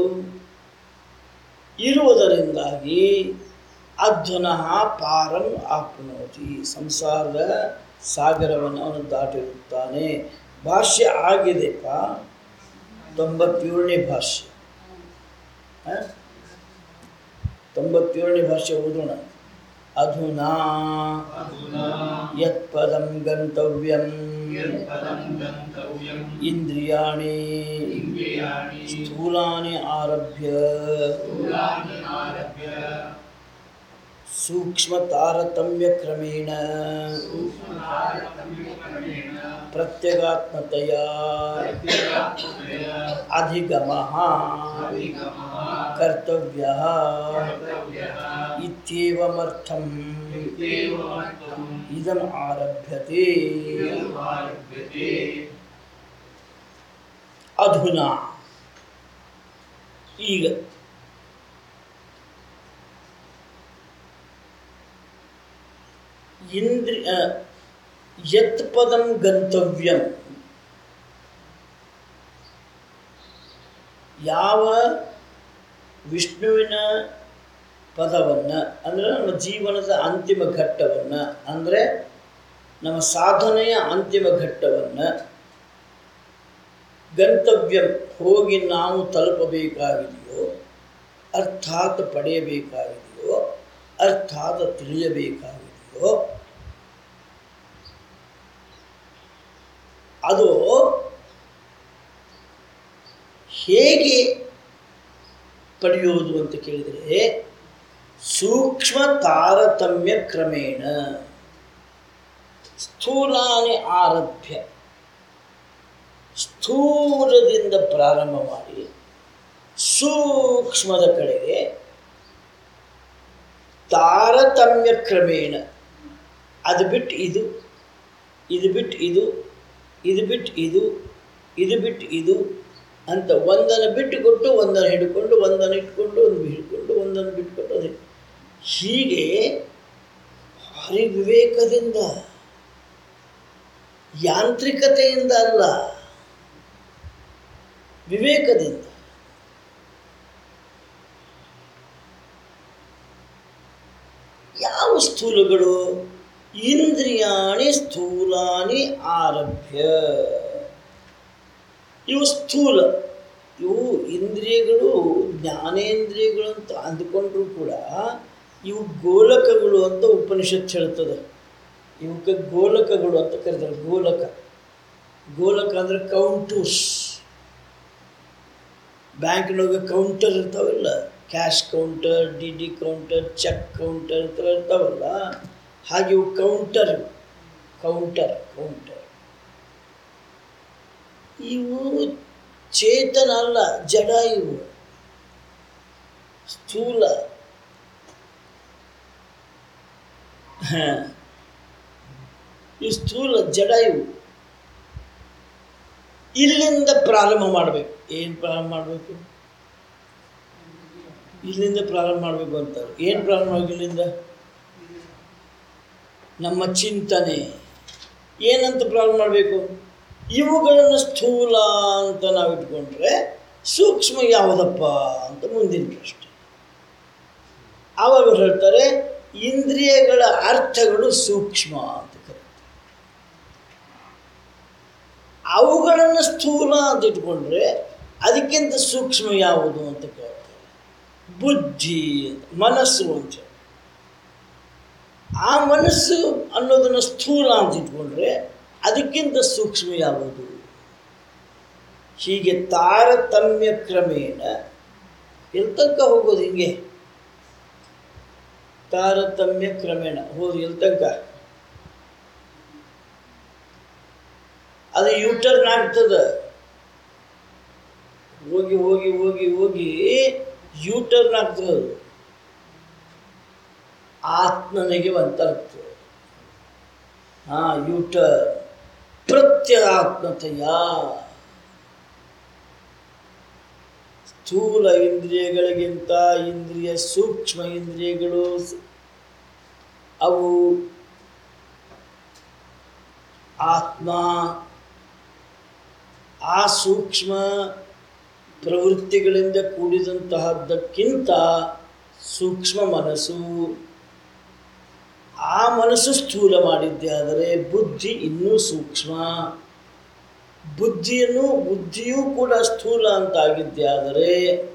[SPEAKER 2] ಇರುವುದರಿಂದಾಗಿ ಅಧ್ವನಃ ಪಾರಂ ಆಪ್ನೋತಿ ಸಂಸಾರದ ಸಾಗರವನ್ನು ಅವನು ದಾಟಿರುತ್ತಾನೆ ಭಾಷ್ಯ ಆಗಿದೆಪ್ಪ ತೊಂಬತ್ತೇಳನೇ ಭಾಷ್ಯ ಹ? ತೊಂಬತ್ತೇಳನೇ ಭಾಷ್ಯ ಓದೋಣ ಅಧುನಾ
[SPEAKER 3] ಅಧುನಾ
[SPEAKER 2] ಯತ್ಪದಂ ಗಂತವ್ಯಂ
[SPEAKER 3] ಯತ್ಪದಂ ಗಂತವ್ಯಂ
[SPEAKER 2] ಇಂದ್ರಿಯಾಣಿ
[SPEAKER 3] ಇಂದ್ರಿಯಾಣಿ
[SPEAKER 2] ಸ್ಥೂಲಾನಿ ಆರಭ್ಯ
[SPEAKER 3] ಸ್ಥೂಲಾನಿ ಆರಭ್ಯ
[SPEAKER 2] ಸೂಕ್ಷ್ಮ ತಾರತಮ್ಯ ಕ್ರಮೇಣ
[SPEAKER 3] ಸೂಕ್ಷ್ಮತಾರತಮ್ಯಕ್ರಮೇಣ
[SPEAKER 2] ಪ್ರತ್ಯಗಾತ್ಮತೆಯ
[SPEAKER 3] ಪ್ರತ್ಯಗಾತ್ಮತೆಯ
[SPEAKER 2] ಅಧಿಗಮ
[SPEAKER 3] ಅಧಿಗಮಃ
[SPEAKER 2] ಕರ್ತವ್ಯ
[SPEAKER 3] ಕರ್ತವ್ಯಃ
[SPEAKER 2] ಇತ್ಯೇವಮರ್ಥಂ
[SPEAKER 3] ಇತ್ಯೇವಮರ್ಥಂ
[SPEAKER 2] ಇದಂ ಆರಭ್ಯತೆ
[SPEAKER 3] ಆರಭ್ಯತೆ
[SPEAKER 2] ಅಧುನಾ ಈಗ ಇಂದ್ರಿ ಆ, ಯತ್ ಪದಂ ಗಂತವ್ಯಂ ಯಾವ ವಿಷ್ಣುವಿನ ಪದವನ್ನು ಅಂದರೆ ನಮ್ಮ ಜೀವನದ ಅಂತಿಮ ಘಟ್ಟವನ್ನು ಅಂದರೆ ನಮ್ಮ ಸಾಧನೆಯ ಅಂತಿಮ ಘಟ್ಟವನ್ನು ಗಂತವ್ಯ ಹೋಗಿ ನಾವು ತಲುಪಬೇಕಾಗಿದೆಯೋ ಅರ್ಥಾತ್ ಪಡೆಯಬೇಕಾಗಿದೆಯೋ ಅರ್ಥಾತ್ ತಿಳಿಯಬೇಕಾಗಿದೆಯೋ ಅದು ಹೇಗೆ ಪಡೆಯುವುದು ಅಂತ ಕೇಳಿದರೆ ಸೂಕ್ಷ್ಮ ತಾರತಮ್ಯ ಕ್ರಮೇಣ ಸ್ಥೂಲಾನಿ ಆರಭ್ಯ ಸ್ಥೂಲದಿಂದ ಪ್ರಾರಂಭ ಮಾಡಿ ಸೂಕ್ಷ್ಮದ ಕಡೆಗೆ ತಾರತಮ್ಯ ಕ್ರಮೇಣ ಅದು ಬಿಟ್ಟು ಇದು ಇದು ಬಿಟ್ಟು ಇದು ಇದು ಬಿಟ್ಟು ಇದು ಇದು ಬಿಟ್ಟು ಇದು ಅಂತ ಒಂದನ್ನು ಬಿಟ್ಟು ಕೊಟ್ಟು ಒಂದನ್ನು ಹಿಡ್ಕೊಂಡು ಒಂದನ್ನು ಇಟ್ಕೊಂಡು ಒಂದು ಹಿಡ್ಕೊಂಡು ಒಂದನ್ನು ಬಿಟ್ಕೊಂಡು ಅದು ಹೀಗೆ ಭಾರಿ ವಿವೇಕದಿಂದ ಯಾಂತ್ರಿಕತೆಯಿಂದ ಅಲ್ಲ ವಿವೇಕದಿಂದ ಯಾವ ಸ್ಥೂಲಗಳು ಇಂದ್ರಿಯಾಣಿ ಸ್ಥೂಲಾನಿ ಆರಭ್ಯ ಇವು ಸ್ಥೂಲ ಇವು ಇಂದ್ರಿಯಗಳು ಜ್ಞಾನೇಂದ್ರಿಯಗಳು ಅಂತ ಅಂದುಕೊಂಡ್ರೂ ಕೂಡ ಇವು ಗೋಲಕಗಳು ಅಂತ ಉಪನಿಷತ್ ಹೇಳ್ತದೆ ಇವಕ್ಕೆ ಗೋಲಕಗಳು ಅಂತ ಕರೀತಾರೆ ಗೋಲಕ ಗೋಲಕ ಅಂದರೆ ಕೌಂಟೂಸ್ ಬ್ಯಾಂಕ್ನೊಳಗೆ ಕೌಂಟರ್ ಇರ್ತಾವಲ್ಲ cash counter D D counter cheque counter ಅಂತ ಇರ್ತಾವಲ್ಲ ಹಾಗೆ ಇವು ಕೌಂಟರ್ ಕೌಂಟರ್ ಕೌಂಟರ್ ಇವು ಚೇತನ ಅಲ್ಲ ಜಡ ಇವು ಸ್ಥೂಲ ಹಾಂ ಈ ಸ್ಥೂಲ ಜಡ ಇವು ಇಲ್ಲಿಂದ ಪ್ರಾರಂಭ ಮಾಡಬೇಕು ಏನು ಪ್ರಾರಂಭ ಮಾಡಬೇಕು ಇಲ್ಲಿಂದ ಪ್ರಾರಂಭ ಮಾಡಬೇಕು ಅಂತಾರೆ ಏನು ಪ್ರಾರಂಭ ಮಾಡಬೇಕು ಇಲ್ಲಿಂದ ನಮ್ಮ ಚಿಂತನೆ ಏನಂತ ಪ್ರಾರಂಭ ಮಾಡಬೇಕು ಇವುಗಳನ್ನು ಸ್ಥೂಲ ಅಂತ ನಾವು ಇಟ್ಕೊಂಡ್ರೆ ಸೂಕ್ಷ್ಮ ಯಾವುದಪ್ಪ ಅಂತ ಮುಂದಿನ ಪ್ರಶ್ನೆ ಆವಾಗ ಅವ್ರು ಹೇಳ್ತಾರೆ ಇಂದ್ರಿಯಗಳ ಅರ್ಥಗಳು ಸೂಕ್ಷ್ಮ ಅಂತ ಕರೀತಾರೆ ಅವುಗಳನ್ನು ಸ್ಥೂಲ ಅಂತ ಇಟ್ಕೊಂಡ್ರೆ ಅದಕ್ಕಿಂತ ಸೂಕ್ಷ್ಮ ಯಾವುದು ಅಂತ ಕೇಳ್ತಾರೆ ಬುದ್ಧಿ ಅಂತ ಮನಸ್ಸು ಅಂತ ಹೇಳಿ. ಆ ಮನಸ್ಸು ಅನ್ನೋದನ್ನು ಸ್ಥೂಲ ಅಂತ ಇಟ್ಕೊಂಡ್ರೆ ಅದಕ್ಕಿಂತ ಸೂಕ್ಷ್ಮ ಯಾವುದು ಹೀಗೆ ತಾರತಮ್ಯ ಕ್ರಮೇಣ ಎಲ್ಲಿ ತನಕ ಹೋಗೋದು ಹಿಂಗೆ ತಾರತಮ್ಯ ಕ್ರಮೇಣ ಹೋದು ಎಲ್ಲಿ ತನಕ ಅದು ಯೂಟರ್ನ್ ಆಗ್ತದೆ ಹೋಗಿ ಹೋಗಿ ಹೋಗಿ ಹೋಗಿ ಯೂಟರ್ನ್ ಆಗ್ತದೆ ಅದು ಆತ್ಮನಿಗೆ ತಲುಪ್ತದೆ ಹಾ ಯೂಟರ್ ಪ್ರತ್ಯಗಾತ್ಮತೆಯ ಸ್ಥೂಲ ಇಂದ್ರಿಯಗಳಿಗಿಂತ ಇಂದ್ರಿಯ ಸೂಕ್ಷ್ಮ ಇಂದ್ರಿಯಗಳು ಸ- ಅವು ಆತ್ಮ ಆ ಸೂಕ್ಷ್ಮ ಪ್ರವೃತ್ತಿಗಳಿಂದ ಕೂಡಿದಂತಹದ್ದಕ್ಕಿಂತ ಸೂಕ್ಷ್ಮ ಮನಸ್ಸು ಆ ಮನಸ್ಸು ಸ್ಥೂಲ ಮಾಡಿದ್ದೆ ಆದರೆ ಬುದ್ಧಿ ಇನ್ನೂ ಸೂಕ್ಷ್ಮ ಬುದ್ಧಿಯನ್ನು ಬುದ್ಧಿಯೂ ಕೂಡ ಸ್ಥೂಲ ಅಂತಾಗಿದ್ದೆ ಆದರೆ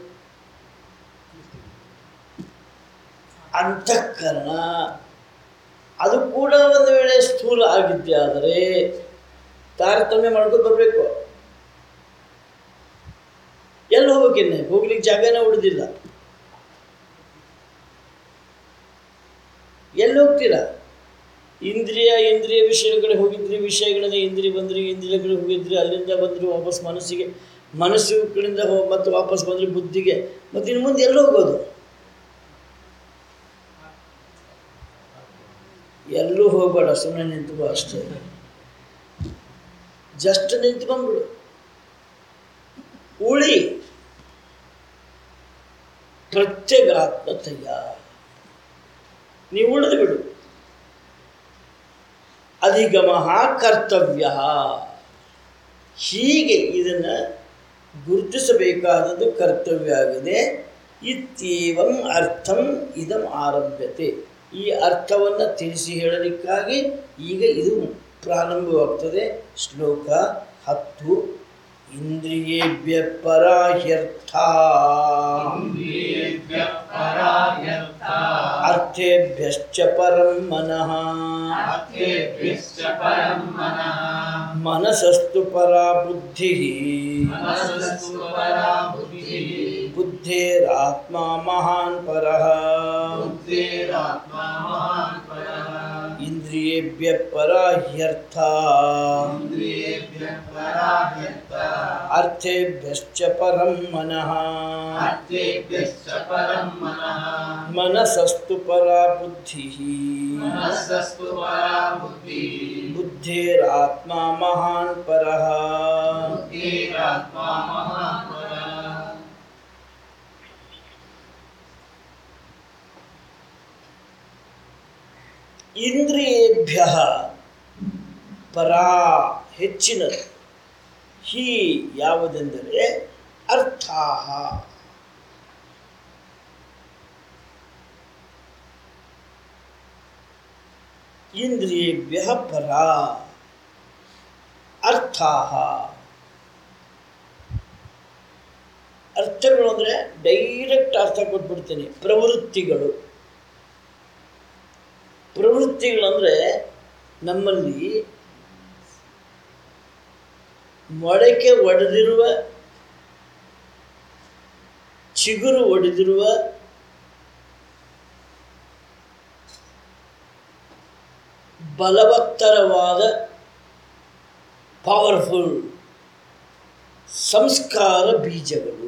[SPEAKER 2] ಅಂತಃಕರಣ ಅದು ಕೂಡ ಒಂದು ವೇಳೆ ಸ್ಥೂಲ ಆಗಿದ್ದೆ ಆದರೆ ತಾರತಮ್ಯ ಮಾಡ್ಕೊಂಡು ಬರಬೇಕು ಎಲ್ಲಿ ಹೋಗ್ಬೇಕಿನ್ನೆ ಹೋಗ್ಲಿಕ್ಕೆ ಜಾಗನೇ ಉಳಿದಿಲ್ಲ ಎಲ್ಲಿ ಹೋಗ್ತೀರಾ ಇಂದ್ರಿಯ ಇಂದ್ರಿಯ ವಿಷಯಗಳ ಕಡೆ ಹೋಗಿದ್ರಿ ವಿಷಯಗಳಿಂದ ಇಂದ್ರಿಯ ಬಂದ್ರಿ ಇಂದ್ರಿಯ ಕಡೆ ಹೋಗಿದ್ರಿ ಅಲ್ಲಿಂದ ಬಂದ್ರಿ ವಾಪಸ್ ಮನಸ್ಸಿಗೆ ಮನಸ್ಸು ಕಡೆಯಿಂದ ಹೋ ಮತ್ತೆ ವಾಪಸ್ ಬಂದ್ರಿ ಬುದ್ಧಿಗೆ ಮತ್ತೆ ಇನ್ನು ಮುಂದೆ ಎಲ್ಲಿ ಹೋಗೋದು ಎಲ್ಲೂ ಹೋಗಬೇಡ ಸುಮ್ಮನೆ ನಿಂತ್ಕೋ ಅಷ್ಟೇ ಜಸ್ಟ್ ನಿಂತ್ಕೊಂಡ್ಬಿಡು ಉಳಿ ಪ್ರತ್ಯಗಾತ್ಮತೆಯ ನೀವು ಉಳಿದು ಬಿಡು ಅಧಿಗಮ ಕರ್ತವ್ಯ ಹೀಗೆ ಇದನ್ನು ಗುರುತಿಸಬೇಕಾದದ್ದು ಕರ್ತವ್ಯ ಆಗಿದೆ ಇತ್ಯೇವಂ ಅರ್ಥಂ ಇದಂ ಆರಭ್ಯತೆ ಈ ಅರ್ಥವನ್ನು ತಿಳಿಸಿ ಹೇಳಲಿಕ್ಕಾಗಿ ಈಗ ಇದು ಪ್ರಾರಂಭವಾಗ್ತದೆ ಶ್ಲೋಕ ಹತ್ತು ಇಂದ್ರಿಯೇಭ್ಯ ಪರಾಹ್ಯರ್ಥ
[SPEAKER 3] ಇಂದ್ರಿಯೇಭ್ಯಃ ಪರಾಯರ್ಥ
[SPEAKER 2] ಅರ್ಥೇಭ್ಯಶ್ಚ ಪರಂ ಮನಃ
[SPEAKER 3] ಅರ್ಥೇಭ್ಯಶ್ಚ ಪರಂ ಮನಃ
[SPEAKER 2] ಮನಸಸ್ತು ಪರಾ ಬುದ್ಧಿ
[SPEAKER 3] ಮನಸ್ಸಸ್ತು ಪರಾ ಬುದ್ಧಿಃ
[SPEAKER 2] ಬುದ್ಧೇರಾತ್ಮ ಮಹಾನ್ ಪರಃ
[SPEAKER 3] ಬುದ್ಧಿರಾತ್ಮ ಮಹಾನ್ ಪರಃ
[SPEAKER 2] ಇಂದ್ರಿಯೇಭ್ಯ ಪರಾಹ್ಯರ್ಥ
[SPEAKER 3] ಇಂದ್ರಿಯೇಭ್ಯಃ ಪರಾಯರ್ಥ
[SPEAKER 2] ಅರ್ಥೇಭ್ಯಶ್ಚ ಪರಂ ಮನಃ
[SPEAKER 3] ಅರ್ಥೇಭ್ಯಶ್ಚ ಪರಂ ಮನಃ
[SPEAKER 2] ಮನಸಸ್ತು ಪರಾ ಬುದ್ಧಿ
[SPEAKER 3] ಮನಸ್ಸಸ್ತು ಪರಾ ಬುದ್ಧಿಃ
[SPEAKER 2] ಬುದ್ಧೇರಾತ್ಮ ಮಹಾನ್ ಪರಃ
[SPEAKER 3] ಬುದ್ಧಿರಾತ್ಮ ಮಹಾನ್ ಪರಃ
[SPEAKER 2] ಇಂದ್ರಿಯೇಭ್ಯ ಪರಾ ಹೆಚ್ಚಿನದು ಹಿ ಯಾವುದೆಂದರೆ ಅರ್ಥಾಹ ಇಂದ್ರಿಯೇಭ್ಯ ಪರ ಅರ್ಥಾಹ ಅರ್ಥಗಳು ಅಂದರೆ ಡೈರೆಕ್ಟ್ ಅರ್ಥ ಕೊಟ್ಬಿಡ್ತೀನಿ ಪ್ರವೃತ್ತಿಗಳು ಪ್ರವೃತ್ತಿಗಳಂದರೆ ನಮ್ಮಲ್ಲಿ ಮೊಳಕೆ ಒಡೆದಿರುವ ಚಿಗುರು ಒಡೆದಿರುವ ಬಲವತ್ತರವಾದ ಪವರ್ಫುಲ್ ಸಂಸ್ಕಾರ ಬೀಜಗಳು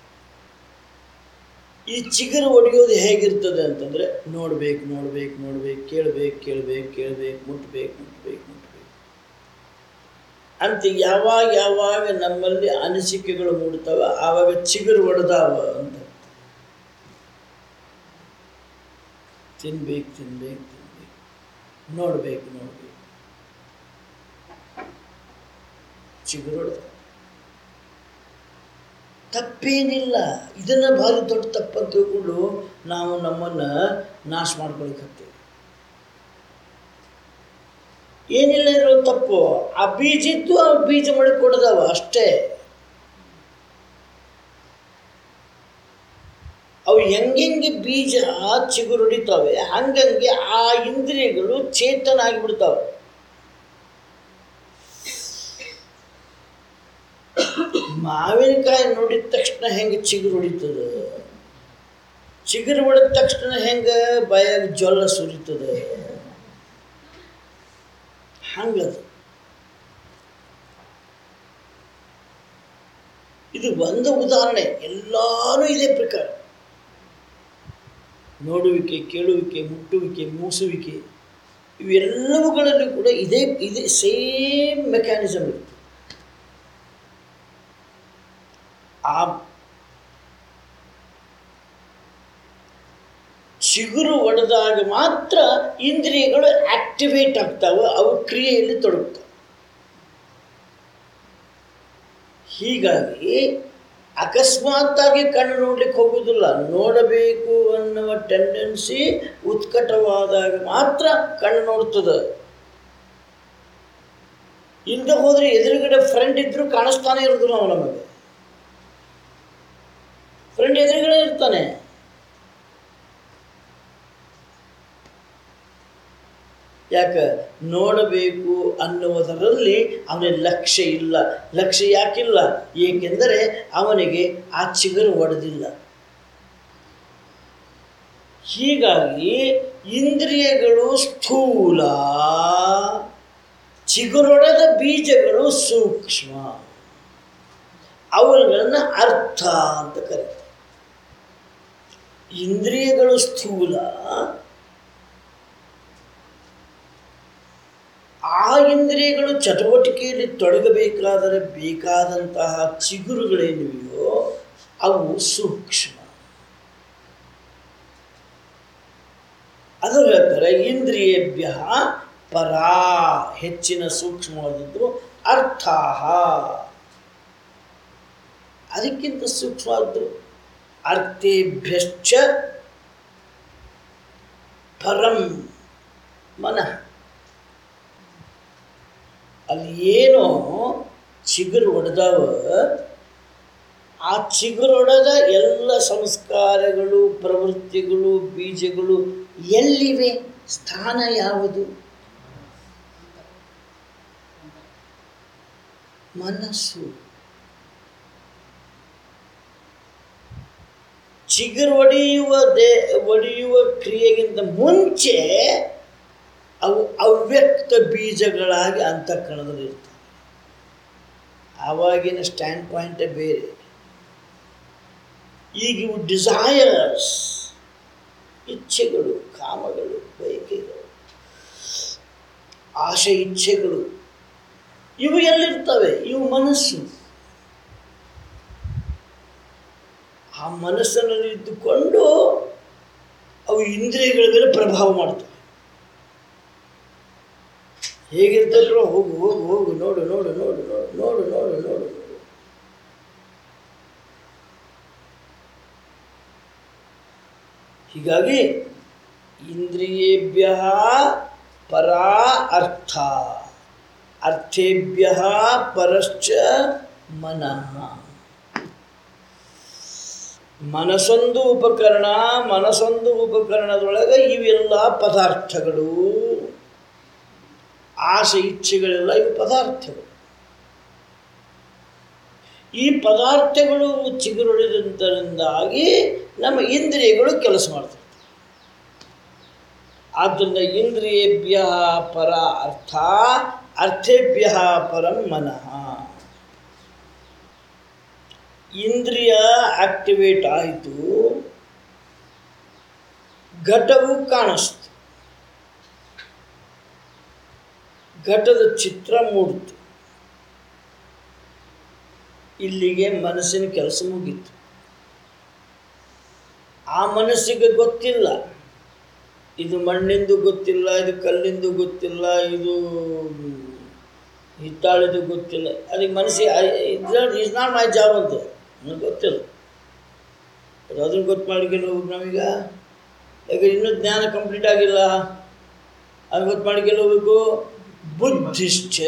[SPEAKER 2] ಈ ಚಿಗುರು ಒಡೆಯೋದು ಹೇಗಿರ್ತದೆ ಅಂತಂದರೆ ನೋಡ್ಬೇಕು ನೋಡ್ಬೇಕು ನೋಡ್ಬೇಕು ಕೇಳ್ಬೇಕು ಕೇಳ್ಬೇಕು ಕೇಳ್ಬೇಕು ಮುಟ್ಬೇಕು ಮುಟ್ಬೇಕು ಮುಟ್ಬೇಕು ಅಂತ ಯಾವಾಗ ಯಾವಾಗ ನಮ್ಮಲ್ಲಿ ಅನಿಸಿಕೆಗಳು ಮೂಡ್ತಾವ ಆವಾಗ ಚಿಗುರು ಹೊಡೆದಾವ ಅಂತ ತಿನ್ಬೇಕು ತಿನ್ಬೇಕು ತಿನ್ಬೇಕು ನೋಡ್ಬೇಕು ನೋಡ್ಬೇಕು ಚಿಗುರು ಹೊಡೆದ ತಪ್ಪೇನಿಲ್ಲ ಇದನ್ನ ಭಾರಿ ದೊಡ್ಡ ತಪ್ಪಂತ ತಿಳ್ಕೊಂಡು ನಾವು ನಮ್ಮನ್ನ ನಾಶ ಮಾಡ್ಕೊಳಿಕತ್ತೀವಿ ಏನಿಲ್ಲ ಇರೋ ತಪ್ಪು ಆ ಬೀಜ ಇದ್ದು ಆ ಬೀಜ ಮಾಡಿ ಕೊಡದವ ಅಷ್ಟೇ ಅವು ಹೆಂಗೆಂಗೆ ಬೀಜ ಚಿಗುರು ಹೊಡಿತಾವೆ ಹಂಗಂಗೆ ಆ ಇಂದ್ರಿಯಗಳು ಚೇತನ ಆಗಿಬಿಡ್ತಾವೆ ಮಾವಿನಕಾಯಿ ನೋಡಿದ ತಕ್ಷಣ ಹೆಂಗೆ ಚಿಗುರು ಹೊಡಿತದೆ ಚಿಗುರು ಹೊಡೆದ ತಕ್ಷಣ ಹೆಂಗೆ ಬಾಯಾಗ ಜ್ವಲ ಸುರಿತದೆ ಹಂಗದು ಇದು ಒಂದು ಉದಾಹರಣೆ ಎಲ್ಲಾನು ಇದೇ ಪ್ರಕಾರ ನೋಡುವಿಕೆ ಕೇಳುವಿಕೆ ಮುಟ್ಟುವಿಕೆ ಮೂಸುವಿಕೆ ಇವೆಲ್ಲವುಗಳಲ್ಲೂ ಕೂಡ ಇದೇ ಇದೇ ಸೇಮ್ ಮೆಕ್ಯಾನಿಸಮ್ ಇರುತ್ತೆ ಆ ಚಿಗುರು ಒಡೆದಾಗ ಮಾತ್ರ ಇಂದ್ರಿಯಗಳು ಆಕ್ಟಿವೇಟ್ ಆಗ್ತಾವೆ ಅವು ಕ್ರಿಯೆಯಲ್ಲಿ ತೊಡಗ್ತವೆ ಹೀಗಾಗಿ ಅಕಸ್ಮಾತ್ತಾಗಿ ಕಣ್ಣು ನೋಡ್ಲಿಕ್ಕೆ ಹೋಗುವುದಿಲ್ಲ ನೋಡಬೇಕು ಅನ್ನುವ ಟೆಂಡೆನ್ಸಿ ಉತ್ಕಟವಾದಾಗ ಮಾತ್ರ ಕಣ್ಣು ನೋಡ್ತದೆ ಇಲ್ಲದೆ ಹೋದರೆ ಎದುರುಗಡೆ ಫ್ರೆಂಡ್ ಇದ್ರೂ ಕಾಣಿಸ್ತಾನೆ ಇರೋದಿಲ್ಲ ನಾವು ನಮಗೆ ಫ್ರೆಂಡ್ ಎದುರುಗಡೆ ಇರ್ತಾನೆ ಯಾಕೆ ನೋಡಬೇಕು ಅನ್ನುವುದರಲ್ಲಿ ಅವನಿಗೆ ಲಕ್ಷ್ಯ ಇಲ್ಲ ಲಕ್ಷ್ಯ ಯಾಕಿಲ್ಲ ಏಕೆಂದರೆ ಅವನಿಗೆ ಆ ಚಿಗುರು ಒಡೆದಿಲ್ಲ ಹೀಗಾಗಿ ಇಂದ್ರಿಯಗಳು ಸ್ಥೂಲ ಚಿಗುರೊಡೆದ ಬೀಜಗಳು ಸೂಕ್ಷ್ಮ ಅವುಗಳನ್ನು ಅರ್ಥ ಅಂತ ಕರೀತಾರೆ ಇಂದ್ರಿಯಗಳು ಸ್ಥೂಲ ಆ ಇಂದ್ರಿಯಗಳು ಚಟುವಟಿಕೆಯಲ್ಲಿ ತೊಡಗಬೇಕಾದರೆ ಬೇಕಾದಂತಹ ಚಿಗುರುಗಳೇನಿವೆಯೋ ಅವು ಸೂಕ್ಷ್ಮ ಅದು ಹೇಳ್ತಾರೆ ಇಂದ್ರಿಯೇಭ್ಯ ಪರಾ ಹೆಚ್ಚಿನ ಸೂಕ್ಷ್ಮವಾದದ್ದು ಅರ್ಥಾಹ ಅದಕ್ಕಿಂತ ಸೂಕ್ಷ್ಮವಾದ್ದು ಅರ್ಥೇಭ್ಯಶ್ಚ ಪರಂ ಮನಃ ಅಲ್ಲಿ ಏನೋ ಚಿಗುರು ಒಡೆದವ ಆ ಚಿಗುರೊಡೆದ ಎಲ್ಲ ಸಂಸ್ಕಾರಗಳು ಪ್ರವೃತ್ತಿಗಳು ಬೀಜಗಳು ಎಲ್ಲಿವೆ ಸ್ಥಾನ ಯಾವುದು ಮನಸ್ಸು ಚಿಗುರು ಒಡೆಯುವ ದೇ ಒಡೆಯುವ ಕ್ರಿಯೆಗಿಂತ ಮುಂಚೆ ಅವು ಅವ್ಯಕ್ತ ಬೀಜಗಳಾಗಿ ಅಂತಃಕರಣದಲ್ಲಿ ಇರ್ತವೆ ಆವಾಗಿನ ಸ್ಟ್ಯಾಂಡ್ ಪಾಯಿಂಟೇ ಬೇರೆ ಈಗ ಇವು ಡಿಸೈರ್ಸ್ ಇಚ್ಛೆಗಳು ಕಾಮಗಳು ಬಯಕೆಗಳು ಆಶೆ ಇಚ್ಛೆಗಳು ಇವು ಎಲ್ಲಿರ್ತವೆ ಇವು ಮನಸ್ಸು ಆ ಮನಸ್ಸಿನಲ್ಲಿ ಇದ್ದುಕೊಂಡು ಅವು ಇಂದ್ರಿಯಗಳ ಮೇಲೆ ಪ್ರಭಾವ ಮಾಡ್ತವೆ ಹೇಗಿರ್ತಲ್ರೋ ಹೋಗು ಹೋಗು ಹೋಗು ನೋಡು ನೋಡು ನೋಡು ನೋಡು ನೋಡು ನೋಡು ನೋಡು ನೋಡು ಹೀಗಾಗಿ ಇಂದ್ರಿಯೇಭ್ಯ ಪರಾ ಅರ್ಥ ಅರ್ಥೇಭ್ಯ ಪರಶ್ಚ ಮನಃ ಮನಸ್ಸೊಂದು ಉಪಕರಣ ಮನಸ್ಸೊಂದು ಉಪಕರಣದೊಳಗೆ ಇವೆಲ್ಲ ಪದಾರ್ಥಗಳು ಆಸೆ ಇಚ್ಛೆಗಳೆಲ್ಲ ಇವು ಪದಾರ್ಥಗಳು ಈ ಪದಾರ್ಥಗಳು ಚಿಗುರೊಡೆದಂತರಿಂದಾಗಿ ನಮ್ಮ ಇಂದ್ರಿಯಗಳು ಕೆಲಸ ಮಾಡ್ತವೆ ಆದ್ದರಿಂದ ಇಂದ್ರಿಯೇಭ್ಯ ಪರ ಅರ್ಥ ಅರ್ಥೇಭ್ಯ ಪರಂ ಮನಃ ಇಂದ್ರಿಯ ಆಕ್ಟಿವೇಟ್ ಆಯಿತು ಘಟವು ಕಾಣಿಸ್ತು ಘಟದ ಚಿತ್ರ ಮೂಡ್ತು ಇಲ್ಲಿಗೆ ಮನಸ್ಸಿನ ಕೆಲಸ ಮುಗೀತು ಆ ಮನಸ್ಸಿಗೆ ಗೊತ್ತಿಲ್ಲ ಇದು ಮಣ್ಣಿಂದು ಗೊತ್ತಿಲ್ಲ ಇದು ಕಲ್ಲಿಂದು ಗೊತ್ತಿಲ್ಲ ಇದು ಹಿತ್ತಾಳಿದು ಗೊತ್ತಿಲ್ಲ ಅದಕ್ಕೆ ಮನಸ್ಸಿಗೆ ಇಸ್ ನಾಟ್ ಮೈ ಜಾಬ್ ಅಂತ ನನಗೆ ಗೊತ್ತಿಲ್ಲ ಅದು ಅದನ್ನು ಗೊತ್ತು ಮಾಡ್ಕೊಂಡು ಹೋಗ್ಬೇಕು ನಾವೀಗ ಯಾಕಂದ್ರೆ ಇನ್ನೂ ಜ್ಞಾನ ಕಂಪ್ಲೀಟ್ ಆಗಿಲ್ಲ ಅದು ಗೊತ್ತು ಮಾಡ್ಕೊಂಡು ಹೋಗ್ಬೇಕು ಬುದ್ಧಿಶ್ಚ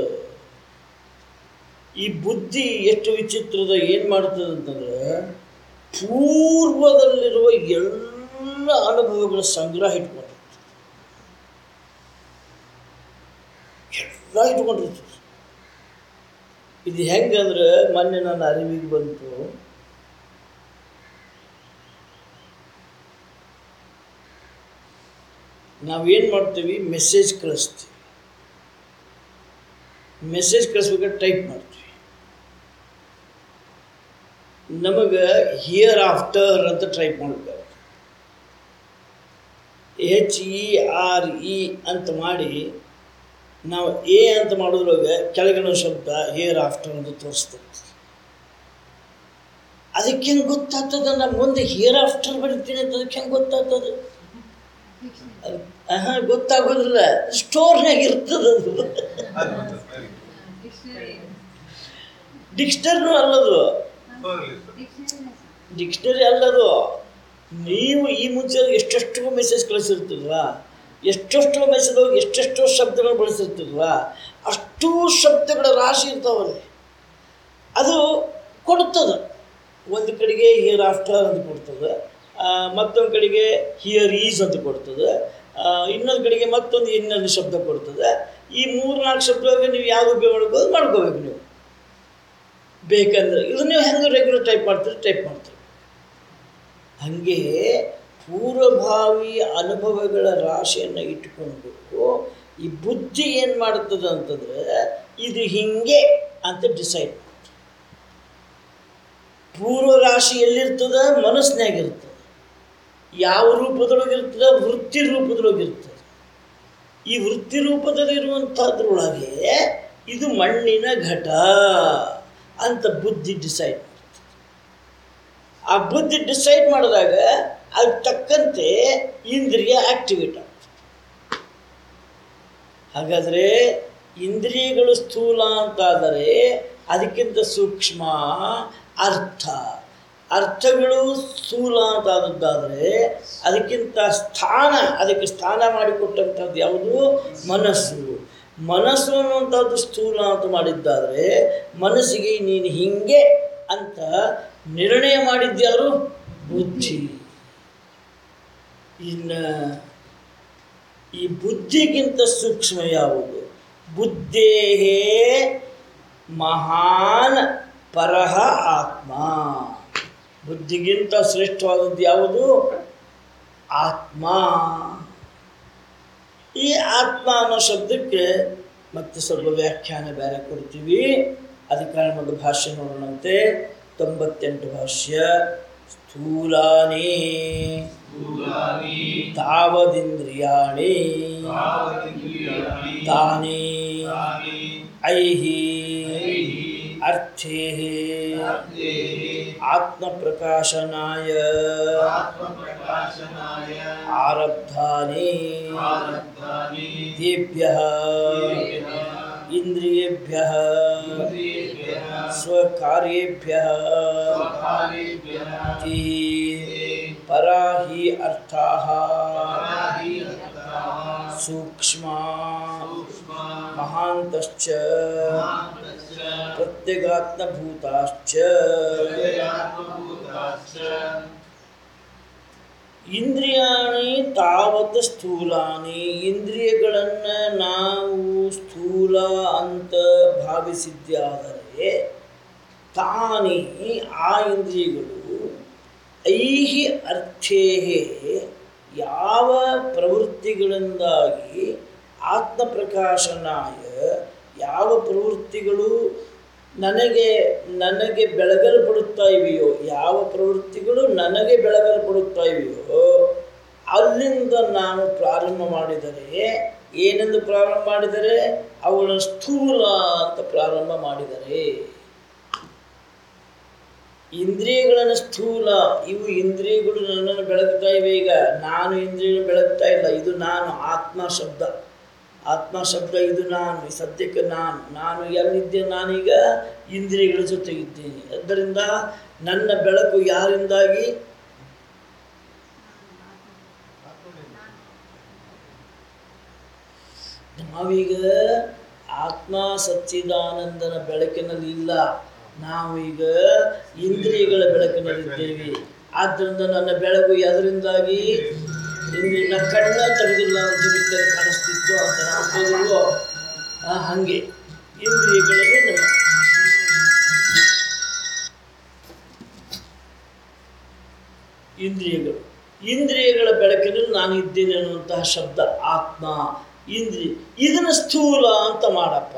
[SPEAKER 2] ಈ ಬುದ್ಧಿ ಎಷ್ಟು ವಿಚಿತ್ರದ ಏನು ಮಾಡ್ತದೆ ಅಂತಂದ್ರೆ ಪೂರ್ವದಲ್ಲಿರುವ ಎಲ್ಲ ಅನುಭವಗಳ ಸಂಗ್ರಹ ಇಟ್ಕೊಂಡಿರ್ತದೆ ಎಲ್ಲ ಇಟ್ಕೊಂಡಿರ್ತದೆ ಇದು ಹೆಂಗಂದ್ರೆ ಮೊನ್ನೆ ನನ್ನ ಅರಿವಿಗೆ ಬಂತು ನಾವೇನು ಮಾಡ್ತೀವಿ ಮೆಸೇಜ್ ಕಳಿಸ್ತೀವಿ ಮೆಸೇಜ್ ಕಳಿಸ್ಬೇಕಾದ್ರೆ ಟೈಪ್ ಮಾಡ್ತೀವಿ ನಮಗೆ ಹಿಯರ್ ಆಫ್ಟರ್ ಅಂತ ಟೈಪ್ ಮಾಡಬೇಕು ಎಚ್ ಇ ಆರ್ ಇ ಅಂತ ಮಾಡಿ ನಾವು ಎ ಅಂತ ಮಾಡೋದ್ರೊಳಗೆ ಕೆಳಗಿನ ಶಬ್ದ ಹಿಯರ್ ಆಫ್ಟರ್ ಅಂತ ತೋರಿಸ್ತದೆ ಅದಕ್ಕೆ ಹೆಂಗೆ ಗೊತ್ತಾಗ್ತದೆ ನಾನು ಮುಂದೆ ಹಿಯರ್ ಆಫ್ಟರ್ ಬರೀತೀನಿ ಅಂತ ಅದಕ್ಕೆ ಹೆಂಗೆ ಗೊತ್ತಾಗ್ತದೆ ಹಾಂ ಗೊತ್ತಾಗೋದಿಲ್ಲ ಸ್ಟೋರ್ನಾಗ ಇರ್ತದೆ ಅದು ಡಿಕ್ಷನರಿನೂ ಅಲ್ಲದು ಡಿಕ್ಷನರಿ ಅಲ್ಲದು ನೀವು ಈ ಮುಂಚೆ ಎಷ್ಟೆಷ್ಟೋ ಮೆಸೇಜ್ ಕಳಿಸಿರ್ತೀರಲ್ಲ ಎಷ್ಟೆಷ್ಟೋ ಮೆಸೇಜ್ ಹೋಗಿ ಎಷ್ಟೆಷ್ಟೋ ಶಬ್ದಗಳು ಬಳಸಿರ್ತೀರಲ್ಲ ಅಷ್ಟೂ ಶಬ್ದಗಳ ರಾಶಿ ಇರ್ತಾವಲ್ಲಿ ಅದು ಕೊಡ್ತದೆ ಒಂದು ಕಡೆಗೆ ಹಿಯರ್ ಆಫ್ಟರ್ ಅಂತ ಕೊಡ್ತದೆ ಮತ್ತೊಂದು ಕಡೆಗೆ ಹಿಯರ್ ಈಸ್ ಅಂತ ಕೊಡ್ತದೆ ಆ, ಇನ್ನೊಂದು ಕಡೆಗೆ ಮತ್ತೊಂದು ಇನ್ನೊಂದು ಶಬ್ದ ಕೊಡ್ತದೆ ಈ ಮೂರು ನಾಲ್ಕು ಶಬ್ದವಾಗಿ ನೀವು ಯಾವುದು ಉಪಯೋಗ ಮಾಡ್ಬೋದು ಮಾಡ್ಕೋಬೇಕು ನೀವು ಬೇಕಂದ್ರೆ ಇದು ನೀವು ಹೆಂಗೆ ರೆಗ್ಯುಲರ್ ಟೈಪ್ ಮಾಡ್ತೀರಿ ಟೈಪ್ ಮಾಡ್ತೀರಿ ಹಾಗೆ ಪೂರ್ವಭಾವಿ ಅನುಭವಗಳ ರಾಶಿಯನ್ನು ಇಟ್ಕೊಂಡು ಈ ಬುದ್ಧಿ ಏನು ಮಾಡ್ತದೆ ಅಂತಂದ್ರೆ ಇದು ಹಿಂಗೆ ಅಂತ ಡಿಸೈಡ್ ಪೂರ್ವ ರಾಶಿ ಎಲ್ಲಿರ್ತದ ಮನಸ್ಸಿನಾಗಿರ್ತದೆ ಯಾವ ರೂಪದೊಳಗಿರ್ತದೆ ವೃತ್ತಿ ರೂಪದೊಳಗಿರ್ತದೆ ಈ ವೃತ್ತಿ ರೂಪದಲ್ಲಿರುವಂಥದ್ರೊಳಗೆ ಇದು ಮಣ್ಣಿನ ಘಟ ಅಂತ ಬುದ್ಧಿ ಡಿಸೈಡ್ ಮಾಡ್ತದೆ ಆ ಬುದ್ಧಿ ಡಿಸೈಡ್ ಮಾಡಿದಾಗ ಅದಕ್ಕೆ ತಕ್ಕಂತೆ ಇಂದ್ರಿಯ ಆಕ್ಟಿವೇಟ್ ಆಗ್ತದೆ ಹಾಗಾದರೆ ಇಂದ್ರಿಯಗಳು ಸ್ಥೂಲ ಅಂತಾದರೆ ಅದಕ್ಕಿಂತ ಸೂಕ್ಷ್ಮ ಅರ್ಥ ಅರ್ಥಗಳು ಸ್ಥೂಲ ಅಂತಾದದ್ದಾದರೆ ಅದಕ್ಕಿಂತ ಸ್ಥಾನ ಅದಕ್ಕೆ ಸ್ಥಾನ ಮಾಡಿಕೊಟ್ಟಂಥದ್ದು ಯಾವುದು ಮನಸ್ಸು ಮನಸ್ಸು ಅನ್ನುವಂಥದ್ದು ಸ್ಥೂಲ ಅಂತ ಮಾಡಿದ್ದಾದರೆ ಮನಸ್ಸಿಗೆ ನೀನು ಹಿಂಗೆ ಅಂತ ನಿರ್ಣಯ ಮಾಡಿದ್ಯಾರು ಬುದ್ಧಿ ಇನ್ನು ಈ ಬುದ್ಧಿಗಿಂತ ಸೂಕ್ಷ್ಮ ಯಾವುದು ಬುದ್ಧೇಹೇ ಮಹಾನ್ ಪರಹ ಆತ್ಮ ಬುದ್ಧಿಗಿಂತ ಶ್ರೇಷ್ಠವಾದದ್ದು ಯಾವುದು ಆತ್ಮ ಈ ಆತ್ಮ ಅನ್ನೋ ಶಬ್ದಕ್ಕೆ ಮತ್ತೆ ಸ್ವಲ್ಪ ವ್ಯಾಖ್ಯಾನ ಬೇರೆ ಕೊಡ್ತೀವಿ ಅದಕ್ಕೆ ನಮಗೆ ಭಾಷ್ಯ ನೋಡೋಣಂತೆ ತೊಂಬತ್ತೆಂಟು ಭಾಷ್ಯ ಸ್ಥೂಲಾನಿ
[SPEAKER 3] ಸ್ಥೂಲಾನಿ
[SPEAKER 2] ತಾವದಿಂದ್ರಿಯಾಣಿ
[SPEAKER 3] ತಾವದಿಂದ್ರಿಯಾಣಿ
[SPEAKER 2] ತಾನೇ
[SPEAKER 3] ತಾನಿ
[SPEAKER 2] ಐಹಿ
[SPEAKER 3] ಐಹಿ
[SPEAKER 2] ಅರ್ಥೇ
[SPEAKER 3] ಅರ್ಥೇಹಿ
[SPEAKER 2] ಆತ್ಮಪ್ರಕಾಶನಾಯ
[SPEAKER 3] ಆತ್ಮಪ್ರಕಾಶನಾಯ
[SPEAKER 2] ಆರಬ್ಧಾನಿ
[SPEAKER 3] ಆರಬ್ಧಾನಿ
[SPEAKER 2] ತೇಭ್ಯ ಇಂದ್ರಿಯೇಭ್ಯ
[SPEAKER 3] ಇಂದ್ರಿಯೇಭ್ಯಃ
[SPEAKER 2] ಸ್ವಕಾರ್ಯೇಭ್ಯ
[SPEAKER 3] ಸ್ವಕಾರ್ಯೇಭ್ಯಃ
[SPEAKER 2] ತಿ ಪರಾ ಹಿ ಅರ್ಥಾ
[SPEAKER 3] ಪರಾಹಿ ಅರ್ಥಾಃ
[SPEAKER 2] ಸೂಕ್ಷ್ಮ
[SPEAKER 3] ಸೂಕ್ಷ್ಮ
[SPEAKER 2] ಮಹಾಂತಶ್ಚ
[SPEAKER 3] ಮಹಾಂತಶ್ಚ
[SPEAKER 2] ಪ್ರತ್ಯಗಾತ್ಮಭೂತಾಶ್ಚ
[SPEAKER 3] ಹೃದಯಾತ್ಮಭೂತಾಶ್ಚ
[SPEAKER 2] ಇಂದ್ರಿಯಾಣಿ ತಾವತ್ ಸ್ಥೂಲಾನಿ ಇಂದ್ರಿಯಗಳನ್ನು ನಾವು ಸ್ಥೂಲ ಅಂತ ಭಾವಿಸಿದ್ದಾದರೆ ತಾನೇ ಆ ಇಂದ್ರಿಯಗಳು ಐಹಿ ಅರ್ಥೇ ಯಾವ ಪ್ರವೃತ್ತಿಗಳಿಂದಾಗಿ ಆತ್ಮಪ್ರಕಾಶನಾಯ ಯಾವ ಪ್ರವೃತ್ತಿಗಳು ನನಗೆ ನನಗೆ ಬೆಳಗಲ್ಪಡುತ್ತಾ ಇವೆಯೋ ಯಾವ ಪ್ರವೃತ್ತಿಗಳು ನನಗೆ ಬೆಳಗಲ್ಪಡುತ್ತಾ ಇವೆಯೋ ಅಲ್ಲಿಂದ ನಾನು ಪ್ರಾರಂಭ ಮಾಡಿದರೆ ಏನೆಂದು ಪ್ರಾರಂಭ ಮಾಡಿದರೆ ಅವುಗಳ ಸ್ಥೂಲ ಅಂತ ಪ್ರಾರಂಭ ಮಾಡಿದರೆ ಇಂದ್ರಿಯಗಳನ್ನು ಸ್ಥೂಲ ಇವು ಇಂದ್ರಿಯಗಳು ನನ್ನನ್ನು ಬೆಳಗ್ತಾ ಇವೆ ಈಗ ನಾನು ಇಂದ್ರಿಯಗಳು ಬೆಳಗ್ತಾ ಇಲ್ಲ ಇದು ನಾನು ಆತ್ಮ ಶಬ್ದ ಆತ್ಮ ಶಬ್ದ ಇದು ನಾನು ಈ ಸದ್ಯಕ್ಕೆ ನಾನು ನಾನು ಎಲ್ಲಿದ್ದೆ ನಾನೀಗ ಇಂದ್ರಿಯಗಳ ಜೊತೆಗಿದ್ದೇನೆ ಆದ್ದರಿಂದ ನನ್ನ ಬೆಳಕು ಯಾರಿಂದಾಗಿ ನಾವೀಗ ಆತ್ಮ ಸಚ್ಚಿದಾನಂದನ ಬೆಳಕಿನಲ್ಲಿ ಇಲ್ಲ ನಾವೀಗ ಇಂದ್ರಿಯಗಳ ಬೆಳಕಿನಲ್ಲಿದ್ದೇವೆ ಆದ್ದರಿಂದ ನನ್ನ ಬೆಳಕು ಅದರಿಂದಾಗಿ ಇಂದ್ರಿಯ ಕಣ್ಣ ತೆಗೆದಿಲ್ಲ ಅಂತ ಹೇಳಿ ಕಾಣಿಸ್ತಿತ್ತು ಅಂತ ನಾವು ಆ, ಹಾಗೆ ಇಂದ್ರಿಯಗಳಲ್ಲಿ ನಮ್ಮ ಇಂದ್ರಿಯಗಳು ಇಂದ್ರಿಯಗಳ ಬೆಳಕಿನಲ್ಲಿ ನಾನು ಇದ್ದೇನೆ ಅನ್ನುವಂತಹ ಶಬ್ದ ಆತ್ಮ ಇಂದ್ರಿಯ ಇದನ್ನು ಸ್ಥೂಲ ಅಂತ ಮಾಡಪ್ಪ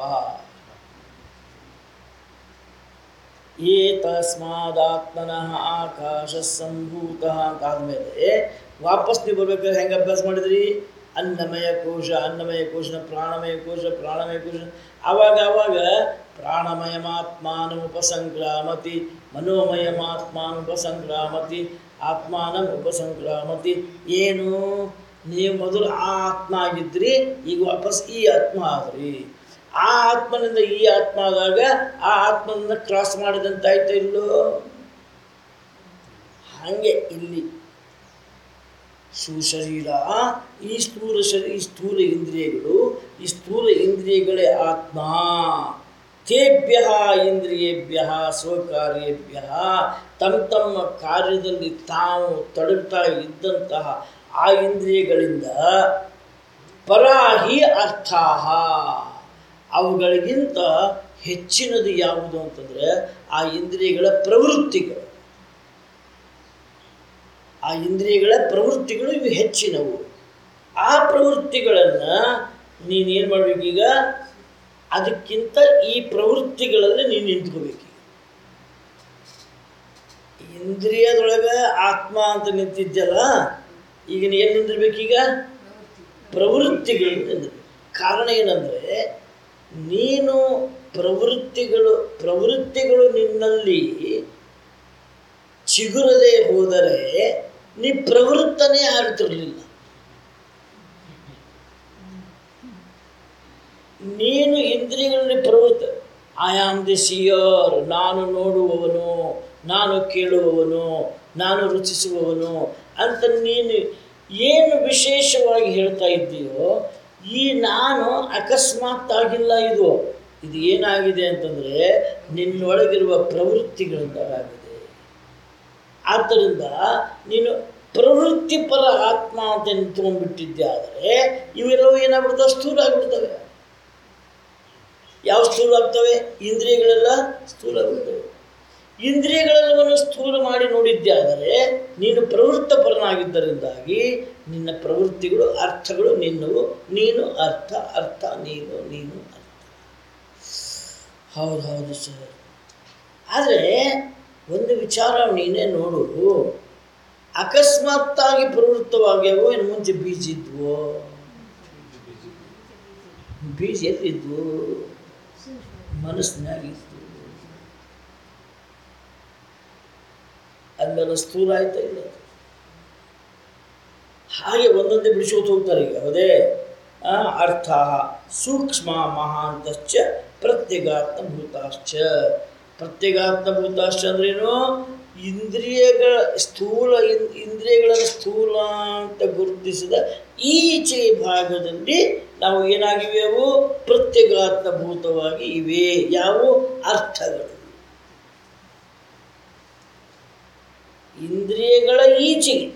[SPEAKER 2] ಏ ತಸ್ಮಾದಾತ್ಮನಃ ಆಕಾಶ ಸಂಭೂತ ಅಂತ ಆದಮೇಲೆ ವಾಪಸ್ ನೀವು ಬರ್ಬೇಕಾದ್ರೆ ಹೆಂಗೆ ಅಭ್ಯಾಸ ಮಾಡಿದ್ರಿ ಅನ್ನಮಯ ಕೋಶ ಅನ್ನಮಯ ಕೋಶ ಪ್ರಾಣಮಯ ಕೋಶ ಪ್ರಾಣಮಯ ಕೋಶ ಆವಾಗ ಆವಾಗ ಪ್ರಾಣಮಯಮಾತ್ಮಾನ ಉಪಸಂಕ್ರಾಮತಿ ಮನೋಮಯಮಾತ್ಮಾನ ಉಪಸಂಕ್ರಾಮತಿ ಆತ್ಮಾನ ಉಪಸಂಕ್ರಾಮತಿ ಏನು ನೀವು ಮೊದಲು ಆ ಆತ್ಮ ಆಗಿದ್ರಿ ಈಗ ವಾಪಸ್ ಈ ಆತ್ಮ ಆದ್ರಿ ಆ ಆತ್ಮನಿಂದ ಈ ಆತ್ಮ ಆದಾಗ ಆ ಆತ್ಮನಿಂದ ಕ್ರಾಸ್ ಮಾಡಿದಂತಾಯ್ತು ಇಲ್ಲೋ ಹಾಗೆ ಇಲ್ಲಿ ಸುಶರೀರ ಈ ಸ್ಥೂಲ ಶರೀರ ಈ ಸ್ಥೂಲ ಇಂದ್ರಿಯಗಳು ಈ ಸ್ಥೂಲ ಇಂದ್ರಿಯಗಳೇ ಆತ್ಮ ತೇಭ್ಯ ಇಂದ್ರಿಯೇಭ್ಯ ಸ್ವಕಾರ್ಯೇಭ್ಯ ತಮ್ಮ ತಮ್ಮ ಕಾರ್ಯದಲ್ಲಿ ತಾವು ತೊಡಗ್ತಾ ಇದ್ದಂತಹ ಆ ಇಂದ್ರಿಯಗಳಿಂದ ಪರಾಹಿ ಅರ್ಥಾಹ ಅವುಗಳಿಗಿಂತ ಹೆಚ್ಚಿನದು ಯಾವುದು ಅಂತಂದರೆ ಆ ಇಂದ್ರಿಯಗಳ ಪ್ರವೃತ್ತಿಗಳು ಆ ಇಂದ್ರಿಯಗಳ ಪ್ರವೃತ್ತಿಗಳು ಇವು ಹೆಚ್ಚಿನವು ಆ ಪ್ರವೃತ್ತಿಗಳನ್ನು ನೀನೇನು ಮಾಡಬೇಕೀಗ ಅದಕ್ಕಿಂತ ಈ ಪ್ರವೃತ್ತಿಗಳಲ್ಲಿ ನೀನು ನಿಂತ್ಕೋಬೇಕೀಗ ಇಂದ್ರಿಯದೊಳಗೆ ಆತ್ಮ ಅಂತ ನಿಂತಿದ್ಯಲ್ಲ ಈಗ ನೀ ಎಲ್ಲಿ ನಿಂದಿರ್ಬೇಕೀಗ ಪ್ರವೃತ್ತಿಗಳು ನಿಂದಿರ್ಬೇಕು ಕಾರಣ ಏನಂದರೆ ನೀನು ಪ್ರವೃತ್ತಿಗಳು ಪ್ರವೃತ್ತಿಗಳು ನಿನ್ನಲ್ಲಿ ಚಿಗುರದೆ ಹೋದರೆ ನೀ ಪ್ರವೃತ್ತನೇ ಆಗ್ತಿರಲಿಲ್ಲ ನೀನು ಇಂದ್ರಿಯಗಳಲ್ಲಿ ಪ್ರವೃತ್ತ ಐ ಆಮ್ ದಿ ಸಿಯರ್ ನಾನು ನೋಡುವವನು ನಾನು ಕೇಳುವವನು ನಾನು ರುಚಿಸುವವನು ಅಂತ ನೀನು ಏನು ವಿಶೇಷವಾಗಿ ಹೇಳ್ತಾ ಇದ್ದೀಯೋ ಈ ನಾನು ಅಕಸ್ಮಾತ್ ಆಗಿಲ್ಲ ಇದು ಇದು ಏನಾಗಿದೆ ಅಂತಂದರೆ ನಿನ್ನೊಳಗಿರುವ ಪ್ರವೃತ್ತಿಗಳಿಂದ ಆಗಿದೆ ಆದ್ದರಿಂದ ನೀನು ಪ್ರವೃತ್ತಿಪರ ಆತ್ಮ ಅಂತ ನಿಂತ್ಕೊಂಡ್ಬಿಟ್ಟಿದ್ದೆ ಆದರೆ ಇವೆಲ್ಲವೂ ಏನಾಗ್ಬಿಡ್ತವೆ ಸ್ಥೂಲ ಆಗಿಬಿಡ್ತವೆ ಯಾವ ಸ್ಥೂಲ ಆಗ್ತವೆ ಇಂದ್ರಿಯಗಳೆಲ್ಲ ಸ್ಥೂಲ ಆಗ್ಬಿಡ್ತವೆ ಇಂದ್ರಿಯಗಳೆಲ್ಲವನ್ನು ಸ್ಥೂಲ ಮಾಡಿ ನೋಡಿದ್ದೆ ಆದರೆ ನೀನು ಪ್ರವೃತ್ತಪರನಾಗಿದ್ದರಿಂದಾಗಿ ನಿನ್ನ ಪ್ರವೃತ್ತಿಗಳು ಅರ್ಥಗಳು ನಿನ್ನವು ನೀನು ಅರ್ಥ ಅರ್ಥ ನೀನು ನೀನು ಅರ್ಥ ಹೌದು ಹೌದು ಸರ್ ಆದರೆ ಒಂದು ವಿಚಾರ ನೀನೇ ನೋಡು ಅಕಸ್ಮಾತ್ತಾಗಿ ಪ್ರವೃತ್ತವಾಗ್ಯಾವೋ ಇನ್ನು ಮುಂಚೆ ಬೀಜ ಇದ್ವೋ ಬೀಜ ಎಲ್ಲಿದ್ವು ಮನಸ್ಸಿನಾಗಿತ್ತು ಅಲ್ಲೆಲ್ಲ ಸ್ಥೂಲ ಆಯ್ತಾ ಇಲ್ಲ ಹಾಗೆ ಒಂದೊಂದೇ ಬಿಡಿಸ್ಕೊತ ಹೋಗ್ತಾರೆ ಈಗ ಹೌದೇ ಆ, ಅರ್ಥ ಸೂಕ್ಷ್ಮ ಮಹಾಂತಶ್ಚ ಪ್ರತ್ಯಗಾತ್ಮ ಭೂತಾಶ್ಚ ಪ್ರತ್ಯಗಾತ್ಮ ಭೂತಾಶ್ಚ ಅಂದ್ರೇನು ಇಂದ್ರಿಯಗಳ ಸ್ಥೂಲ ಇನ್ ಇಂದ್ರಿಯಗಳನ್ನು ಸ್ಥೂಲ ಅಂತ ಗುರುತಿಸಿದ ಈಚೆ ಭಾಗದಲ್ಲಿ ನಾವು ಏನಾಗಿವೆ ಅವು ಪ್ರತ್ಯಗಾತ್ಮ ಭೂತವಾಗಿ ಇವೆ ಯಾವುವು ಅರ್ಥಗಳು ಇಂದ್ರಿಯಗಳ ಈಚೆಗೆ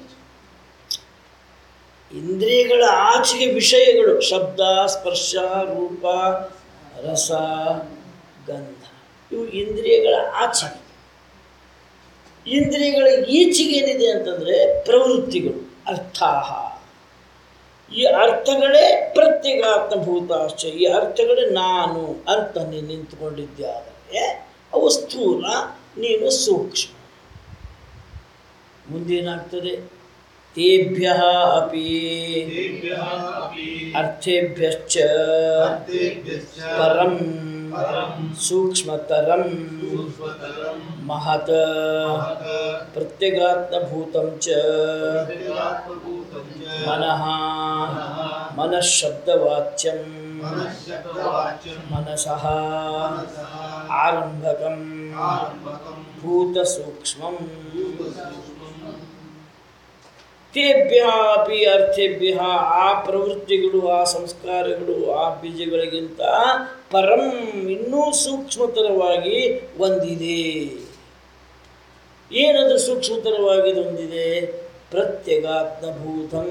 [SPEAKER 2] ಇಂದ್ರಿಯಗಳ ಆಚೆಗೆ ವಿಷಯಗಳು ಶಬ್ದ ಸ್ಪರ್ಶ ರೂಪ ರಸ ಗಂಧ ಇವು ಇಂದ್ರಿಯಗಳ ಆಚೆಗೆ ಇಂದ್ರಿಯಗಳ ಈಚೆಗೆ ಏನಿದೆ ಅಂತಂದರೆ ಪ್ರವೃತ್ತಿಗಳು ಅರ್ಥಾಹ ಈ ಅರ್ಥಗಳೇ ಪ್ರತ್ಯೇಗಾತ್ಮಭೂತಾಶ್ಚ ಈ ಅರ್ಥಗಳೇ ನಾನು ಅಂತ ನೀನು ನಿಂತ್ಕೊಂಡಿದ್ದಾದರೆ ಅವು ಸ್ಥೂಲ ನೀನು ಸೂಕ್ಷ್ಮ ಮುಂದೇನಾಗ್ತದೆ ತೇಭ್ಯ ಅಪಿ
[SPEAKER 3] तेभ्यः अपि
[SPEAKER 2] ಅರ್ಥೇಭ್ಯಶ್ಚ
[SPEAKER 3] अर्थेभ्यश्च
[SPEAKER 2] ಪರಂ
[SPEAKER 3] परं
[SPEAKER 2] ಸೂಕ್ಷ್ಮತರಂ
[SPEAKER 3] सूक्ष्मतरं
[SPEAKER 2] ಮಹತ್
[SPEAKER 3] महत्
[SPEAKER 2] ಪ್ರತ್ಯಗಾತ್ಮಭೂತಂ ಚ
[SPEAKER 3] प्रत्यगात्मभूतं च
[SPEAKER 2] ಮನಃ ಮನಃಶಬ್ದವಾಚ್ಯಂ
[SPEAKER 3] मनश्शब्दवाच्यं
[SPEAKER 2] ಮನಸಃ
[SPEAKER 3] मनसः
[SPEAKER 2] ಆರಂಭಕಂ
[SPEAKER 3] आरम्भकं
[SPEAKER 2] ಭೂತಸೂಕ್ಷ್ಮಂ
[SPEAKER 3] भूतसूक्ष्मं
[SPEAKER 2] ತೇಭ್ಯ ಅಪಿ ಅರ್ಥೇಭ್ಯ ಆ ಪ್ರವೃತ್ತಿಗಳು ಆ ಸಂಸ್ಕಾರಗಳು ಆ ಬೀಜಗಳಿಗಿಂತ ಪರಂ ಇನ್ನೂ ಸೂಕ್ಷ್ಮತರವಾಗಿ ಒಂದಿದೆ ಏನದು ಸೂಕ್ಷ್ಮತರವಾಗಿ ಹೊಂದಿದೆ ಪ್ರತ್ಯಗಾತ್ಮಭೂತಂ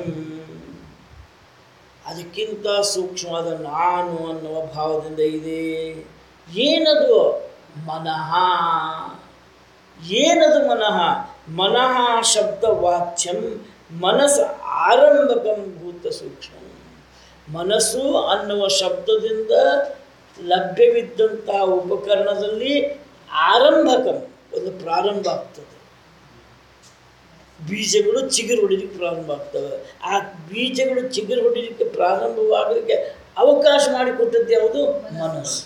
[SPEAKER 2] ಅದಕ್ಕಿಂತ ಸೂಕ್ಷ್ಮವಾದ ನಾನು ಅನ್ನುವ ಭಾವದಿಂದ ಇದೆ ಏನದು ಮನಃ ಏನದು ಮನಃ ಮನಃ ಶಬ್ದ ವಾಚ್ಯಂ ಮನಸ್ಸು ಆರಂಭಕಂ ಭೂತ ಸೂಕ್ಷ್ಮ ಮನಸ್ಸು ಅನ್ನುವ ಶಬ್ದದಿಂದ ಲಭ್ಯವಿದ್ದಂತಹ ಉಪಕರಣದಲ್ಲಿ ಆರಂಭಕಂ ಒಂದು ಪ್ರಾರಂಭ ಆಗ್ತದೆ ಬೀಜಗಳು ಚಿಗುರು ಹೊಡಿಲಿಕ್ಕೆ ಪ್ರಾರಂಭ ಆಗ್ತವೆ ಆ ಬೀಜಗಳು ಚಿಗುರು ಹೊಡಿಲಿಕ್ಕೆ ಪ್ರಾರಂಭವಾಗಲಿಕ್ಕೆ ಅವಕಾಶ ಮಾಡಿಕೊಟ್ಟದ್ದು ಯಾವುದು ಮನಸ್ಸು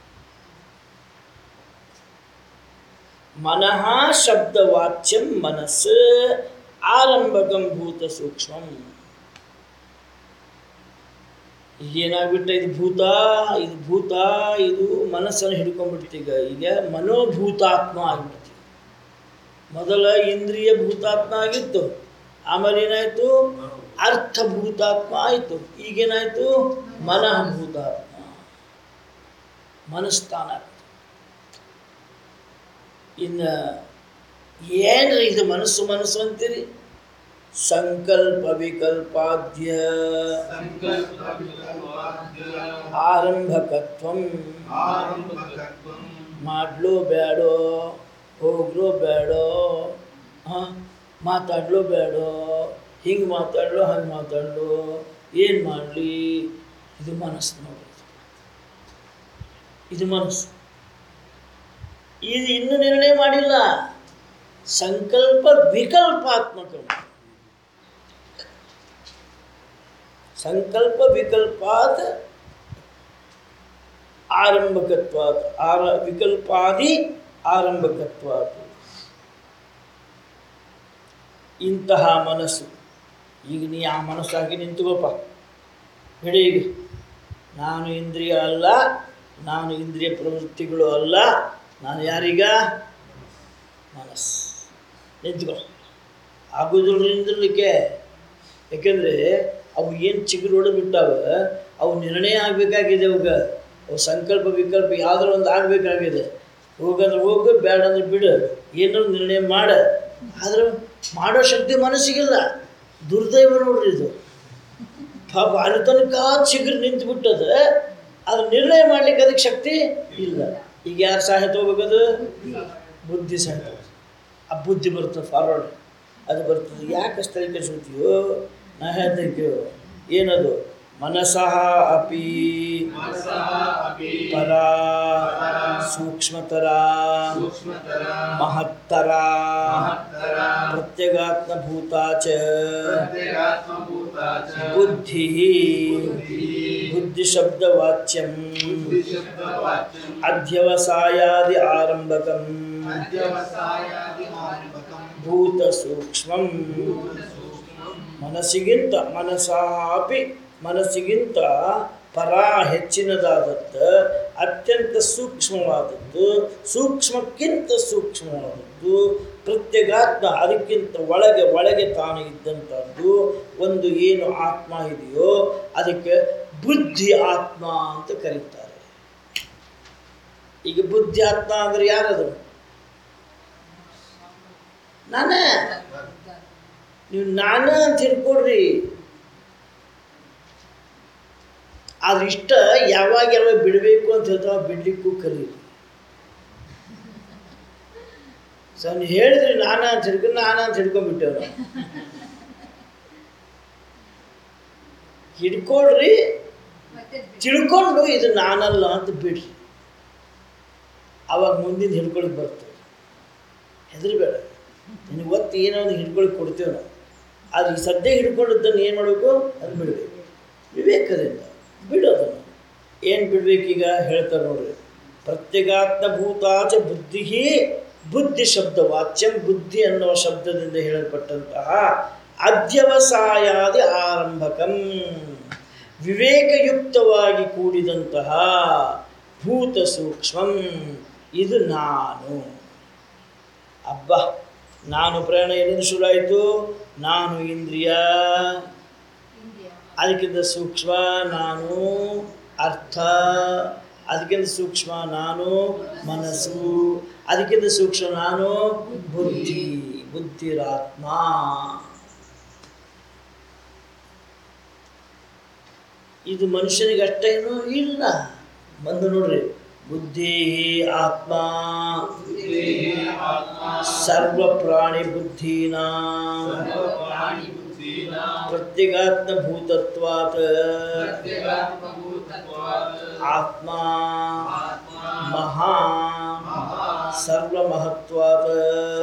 [SPEAKER 2] ಮನಃ ಶಬ್ದವಾಚ್ಯಂ ಮನಸ್ಸು ಆರಂಭಕಂ ಭೂತ ಸೂಕ್ಷ್ಮಂ ಏನಾಗ್ಬಿಟ್ಟ ಇದು ಭೂತ ಇದು ಭೂತ ಇದು ಮನಸ್ಸನ್ನು ಹಿಡ್ಕೊಂಡ್ಬಿಡ್ತು ಈಗ ಈಗ ಮನೋಭೂತಾತ್ಮ ಆಗ್ಬಿಡ್ತು ಮೊದಲ ಇಂದ್ರಿಯ ಭೂತಾತ್ಮ ಆಗಿತ್ತು ಆಮೇಲೆ ಏನಾಯ್ತು ಅರ್ಥಭೂತಾತ್ಮ ಆಯಿತು ಈಗೇನಾಯ್ತು ಮನಃ ಭೂತಾತ್ಮ ಮನಸ್ಥಾನ ಆಗ್ತದೆ ಇನ್ನು ಏನ್ರಿ ಇದು ಮನಸ್ಸು ಮನಸ್ಸು ಅಂತೀರಿ ಸಂಕಲ್ಪ ವಿಕಲ್ಪಾದ್ಯ
[SPEAKER 3] सङ्कल्पविकल्पाद्य
[SPEAKER 2] ಆರಂಭಕತ್ವಂ
[SPEAKER 3] आरम्भकत्वं
[SPEAKER 2] ಮಾಡ್ಲೋ ಬೇಡೋ ಹೋಗ್ಲೋ ಬೇಡೋ ಹಾಂ ಮಾತಾಡ್ಲೋ ಬೇಡೋ ಹಿಂಗೆ ಮಾತಾಡ್ಲೋ ಹಂಗೆ ಮಾತಾಡ್ಲೋ ಏನು ಮಾಡಲಿ ಇದು ಮನಸ್ಸು ನೋಡಿ ಇದು ಮನಸ್ಸು ಇದು ಇನ್ನೂ ನಿರ್ಣಯ ಮಾಡಿಲ್ಲ ಸಂಕಲ್ಪ ವಿಕಲ್ಪಾತ್ಮಕ ಸಂಕಲ್ಪ ವಿಕಲ್ಪಾತ್ ಆರಂಭಕತ್ವಾತ್ ಆರ ವಿಕಲ್ಪಾದಿ ಆರಂಭಕತ್ವಾತ್ ಇಂತಹ ಮನಸ್ಸು ಈಗ ನೀ ಆ ಮನಸ್ಸಾಗಿ ನಿಂತುಕೋಪ ಬಿಡಿ ಈಗ ನಾನು ಇಂದ್ರಿಯ ಅಲ್ಲ ನಾನು ಇಂದ್ರಿಯ ಪ್ರವೃತ್ತಿಗಳು ಅಲ್ಲ ನಾನು ಯಾರೀಗ ಮನಸ್ಸು ನಿಂತ್ಕೋ ಆಗೋದಿಲ್ಲ ನಿಂದಿರ್ಲಿಕ್ಕೆ ಯಾಕೆಂದರೆ ಅವು ಏನು ಚಿಗುರು ಹೊಡೆದ್ಬಿಟ್ಟಾವ ಅವು ನಿರ್ಣಯ ಆಗಬೇಕಾಗಿದೆ ಅವಾಗ ಅವು ಸಂಕಲ್ಪ ವಿಕಲ್ಪ ಯಾವ್ದಾರ ಒಂದು ಆಗಬೇಕಾಗಿದೆ ಹೋಗಂದ್ರೆ ಹೋಗು ಬೇಡ ಅಂದ್ರೆ ಬಿಡು ಏನಾದ್ರು ನಿರ್ಣಯ ಮಾಡ ಆದ್ರೆ ಮಾಡೋ ಶಕ್ತಿ ಮನಸ್ಸಿಗಿಲ್ಲ ದುರ್ದೈವ ನೋಡ್ರಿ ಇದು ಪಾಪ ಅಲ್ಲಿ ತನಕ ಚಿಗುರು ನಿಂತು ಬಿಟ್ಟದ ಅದು ನಿರ್ಣಯ ಮಾಡ್ಲಿಕ್ಕೆ ಅದಕ್ಕೆ ಶಕ್ತಿ ಇಲ್ಲ ಈಗ ಯಾರು ಸಹಾಯ ಹೋಗ್ಬೇಕದು ಬುದ್ಧಿ ಸಹಾಯ ಆ ಬುದ್ಧಿ ಬರ್ತದೆ ಫಾರ್ವರ್ಡ್ ಅದು ಬರ್ತದೆ ಯಾಕೆ ಸ್ಥಳ ಕೆಡಿಸ್ಕೊತೀವೋ ನಾ ಹೇಳ್ತೇವೆ ಏನದು ಮನಸಃ ಅಪಿ
[SPEAKER 3] मनसः अपि
[SPEAKER 2] ಪರ ಸೂಕ್ಷ್ಮತರ
[SPEAKER 3] सूक्ष्मतर
[SPEAKER 2] ಮಹತ್ತರ
[SPEAKER 3] महत्तर
[SPEAKER 2] ಪ್ರತ್ಯಗಾತ್ಮಭೂತ ಚ
[SPEAKER 3] प्रत्यगात्मभूता च
[SPEAKER 2] ಬುದ್ಧಿ ಬುದ್ಧಿಶಬ್ದವಾಚ್ಯಂ
[SPEAKER 3] बुद्धिशब्दवाच्यम्
[SPEAKER 2] ಅಧ್ಯವಸಾಯಾದಿ ಆರಂಭಕಂ
[SPEAKER 3] अध्यवसायादिमारम्भकम्
[SPEAKER 2] ಭೂತ ಸೂಕ್ಷ್ಮಂ ಮನಸ್ಸಿಗಿಂತ ಮನಸ್ಸಾಪಿ ಮನಸ್ಸಿಗಿಂತ ಪರ ಹೆಚ್ಚಿನದಾದತ್ತ ಅತ್ಯಂತ ಸೂಕ್ಷ್ಮವಾದದ್ದು ಸೂಕ್ಷ್ಮಕ್ಕಿಂತ ಸೂಕ್ಷ್ಮವಾದದ್ದು ಪ್ರತ್ಯಗಾತ್ಮ ಅದಕ್ಕಿಂತ ಒಳಗೆ ಒಳಗೆ ತಾನು ಇದ್ದಂಥದ್ದು ಒಂದು ಏನು ಆತ್ಮ ಇದೆಯೋ ಅದಕ್ಕೆ ಬುದ್ಧಿ ಆತ್ಮ ಅಂತ ಕರೀತಾರೆ ಈಗ ಬುದ್ಧಿ ಆತ್ಮ ಅಂದ್ರೆ ಯಾರದು ನಾನೇ ನೀವು ನಾನು ಅಂತ ಹಿಡ್ಕೊಡ್ರಿ ಆದ್ರೆ ಇಷ್ಟ ಯಾವಾಗ ಯಾವಾಗ ಬಿಡಬೇಕು ಅಂತ ಹೇಳ್ತಾವ ಬಿಡ್ಲಿಕ್ಕೂ ಕಲೀರಿ ಸೊ ನೀವು ಹೇಳಿದ್ರಿ ನಾನ ಅಂತ ಹಿಡ್ಕೊಂಡು ನಾನ ಅಂತ ಹಿಡ್ಕೊಂಡ್ಬಿಟ್ಟೇವ್ ನಾವು ಹಿಡ್ಕೊಳ್ರಿ ತಿಳ್ಕೊಂಡು ಇದು ನಾನಲ್ಲ ಅಂತ ಬಿಡ್ರಿ ಅವಾಗ ಮುಂದಿನ ಹಿಡ್ಕೊಳಕ್ ಬರ್ತದೆ ಹೆದರ್ಬೇಡ ನಿನಗೆ ಒತ್ತು ಏನೋ ಒಂದು ಹಿಡ್ಕೊಳಕ್ ಕೊಡ್ತೇವೆ ನಾವು ಅದು ಸದ್ಯ ಹಿಡ್ಕೊಂಡಿದ್ದನ್ನು ಏನು ಮಾಡಬೇಕು ಅದು ಬಿಡಬೇಕು ವಿವೇಕದಿಂದ ಬಿಡೋದನ್ನು ಏನು ಬಿಡ್ಬೇಕೀಗ ಹೇಳ್ತಾರೆ ನೋಡ್ರಿ ಪ್ರತ್ಯಗಾತ್ಮ ಭೂತಾಚ ಬುದ್ಧಿ ಬುದ್ಧಿ ಶಬ್ದ ವಾಚ್ಯಂ ಬುದ್ಧಿ ಅನ್ನುವ ಶಬ್ದದಿಂದ ಹೇಳಲ್ಪಟ್ಟಂತಹ ಅಧ್ಯವಸಾಯಾದಿ ಆರಂಭಕಂ ವಿವೇಕಯುಕ್ತವಾಗಿ ಕೂಡಿದಂತಹ ಭೂತ ಸೂಕ್ಷ್ಮಂ ಇದು ನಾನು ಅಬ್ಬ ನಾನು ಪ್ರಯಾಣ ಎಲ್ಲಿಂದ ಶುರುವಾಯಿತು ನಾನು ಇಂದ್ರಿಯ ಅದಕ್ಕಿಂತ ಸೂಕ್ಷ್ಮ ನಾನು ಅರ್ಥ ಅದಕ್ಕಿಂತ ಸೂಕ್ಷ್ಮ ನಾನು ಮನಸ್ಸು ಅದಕ್ಕಿಂತ ಸೂಕ್ಷ್ಮ ನಾನು ಬುದ್ಧಿ ಬುದ್ಧಿರಾತ್ಮ ಇದು ಮನುಷ್ಯನಿಗೆ ಅಷ್ಟೇನು ಇಲ್ಲ ಬಂದು ನೋಡ್ರಿ ಬುದ್ಧಿ ಆತ್ಮ ಸರ್ವ ಪ್ರಾಣಿ ಬುದ್ಧೀನಾ ಪ್ರತ್ಯಗಾತ್ಮ ಭೂತತ್ವಾತ್ ಆತ್ಮ ಮಹಾ ಸರ್ವ ಮಹತ್ವಾತ್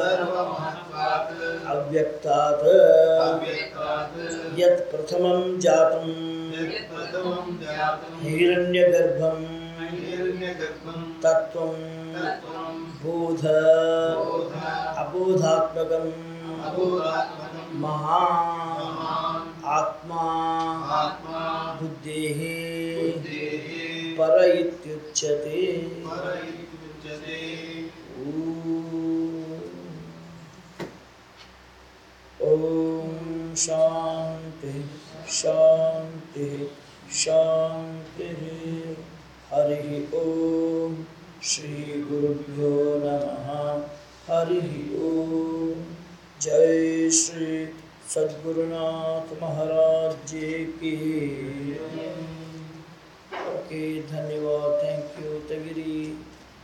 [SPEAKER 2] ಅವ್ಯಕ್ತಾತ್ ಯತ್ ಪ್ರಥಮಂ ಜಾತಂ ಹಿರಣ್ಯಗರ್ಭಂ ತತ್ವಂ ಬೋಧ ಅಬೋಧಾತ್ಮಕಂ ಮಹಾ ಆತ್ಮ ಬುದ್ಧೇಃ ಪರ ಇತ್ಯುಚ್ಯತೆ ಓಂ ಶಾಂತಿ ಶಾಂತಿ ಶಾಂತಿ ಹರಿ ಓಂ ಶ್ರೀ ಗುರುಭ್ಯೋ ನಮಃ ಹರಿ ಓಂ ಜೈ ಶ್ರೀ सद्गुरुनाथ महाराज जी की ओके धन्यवाद थैंक यू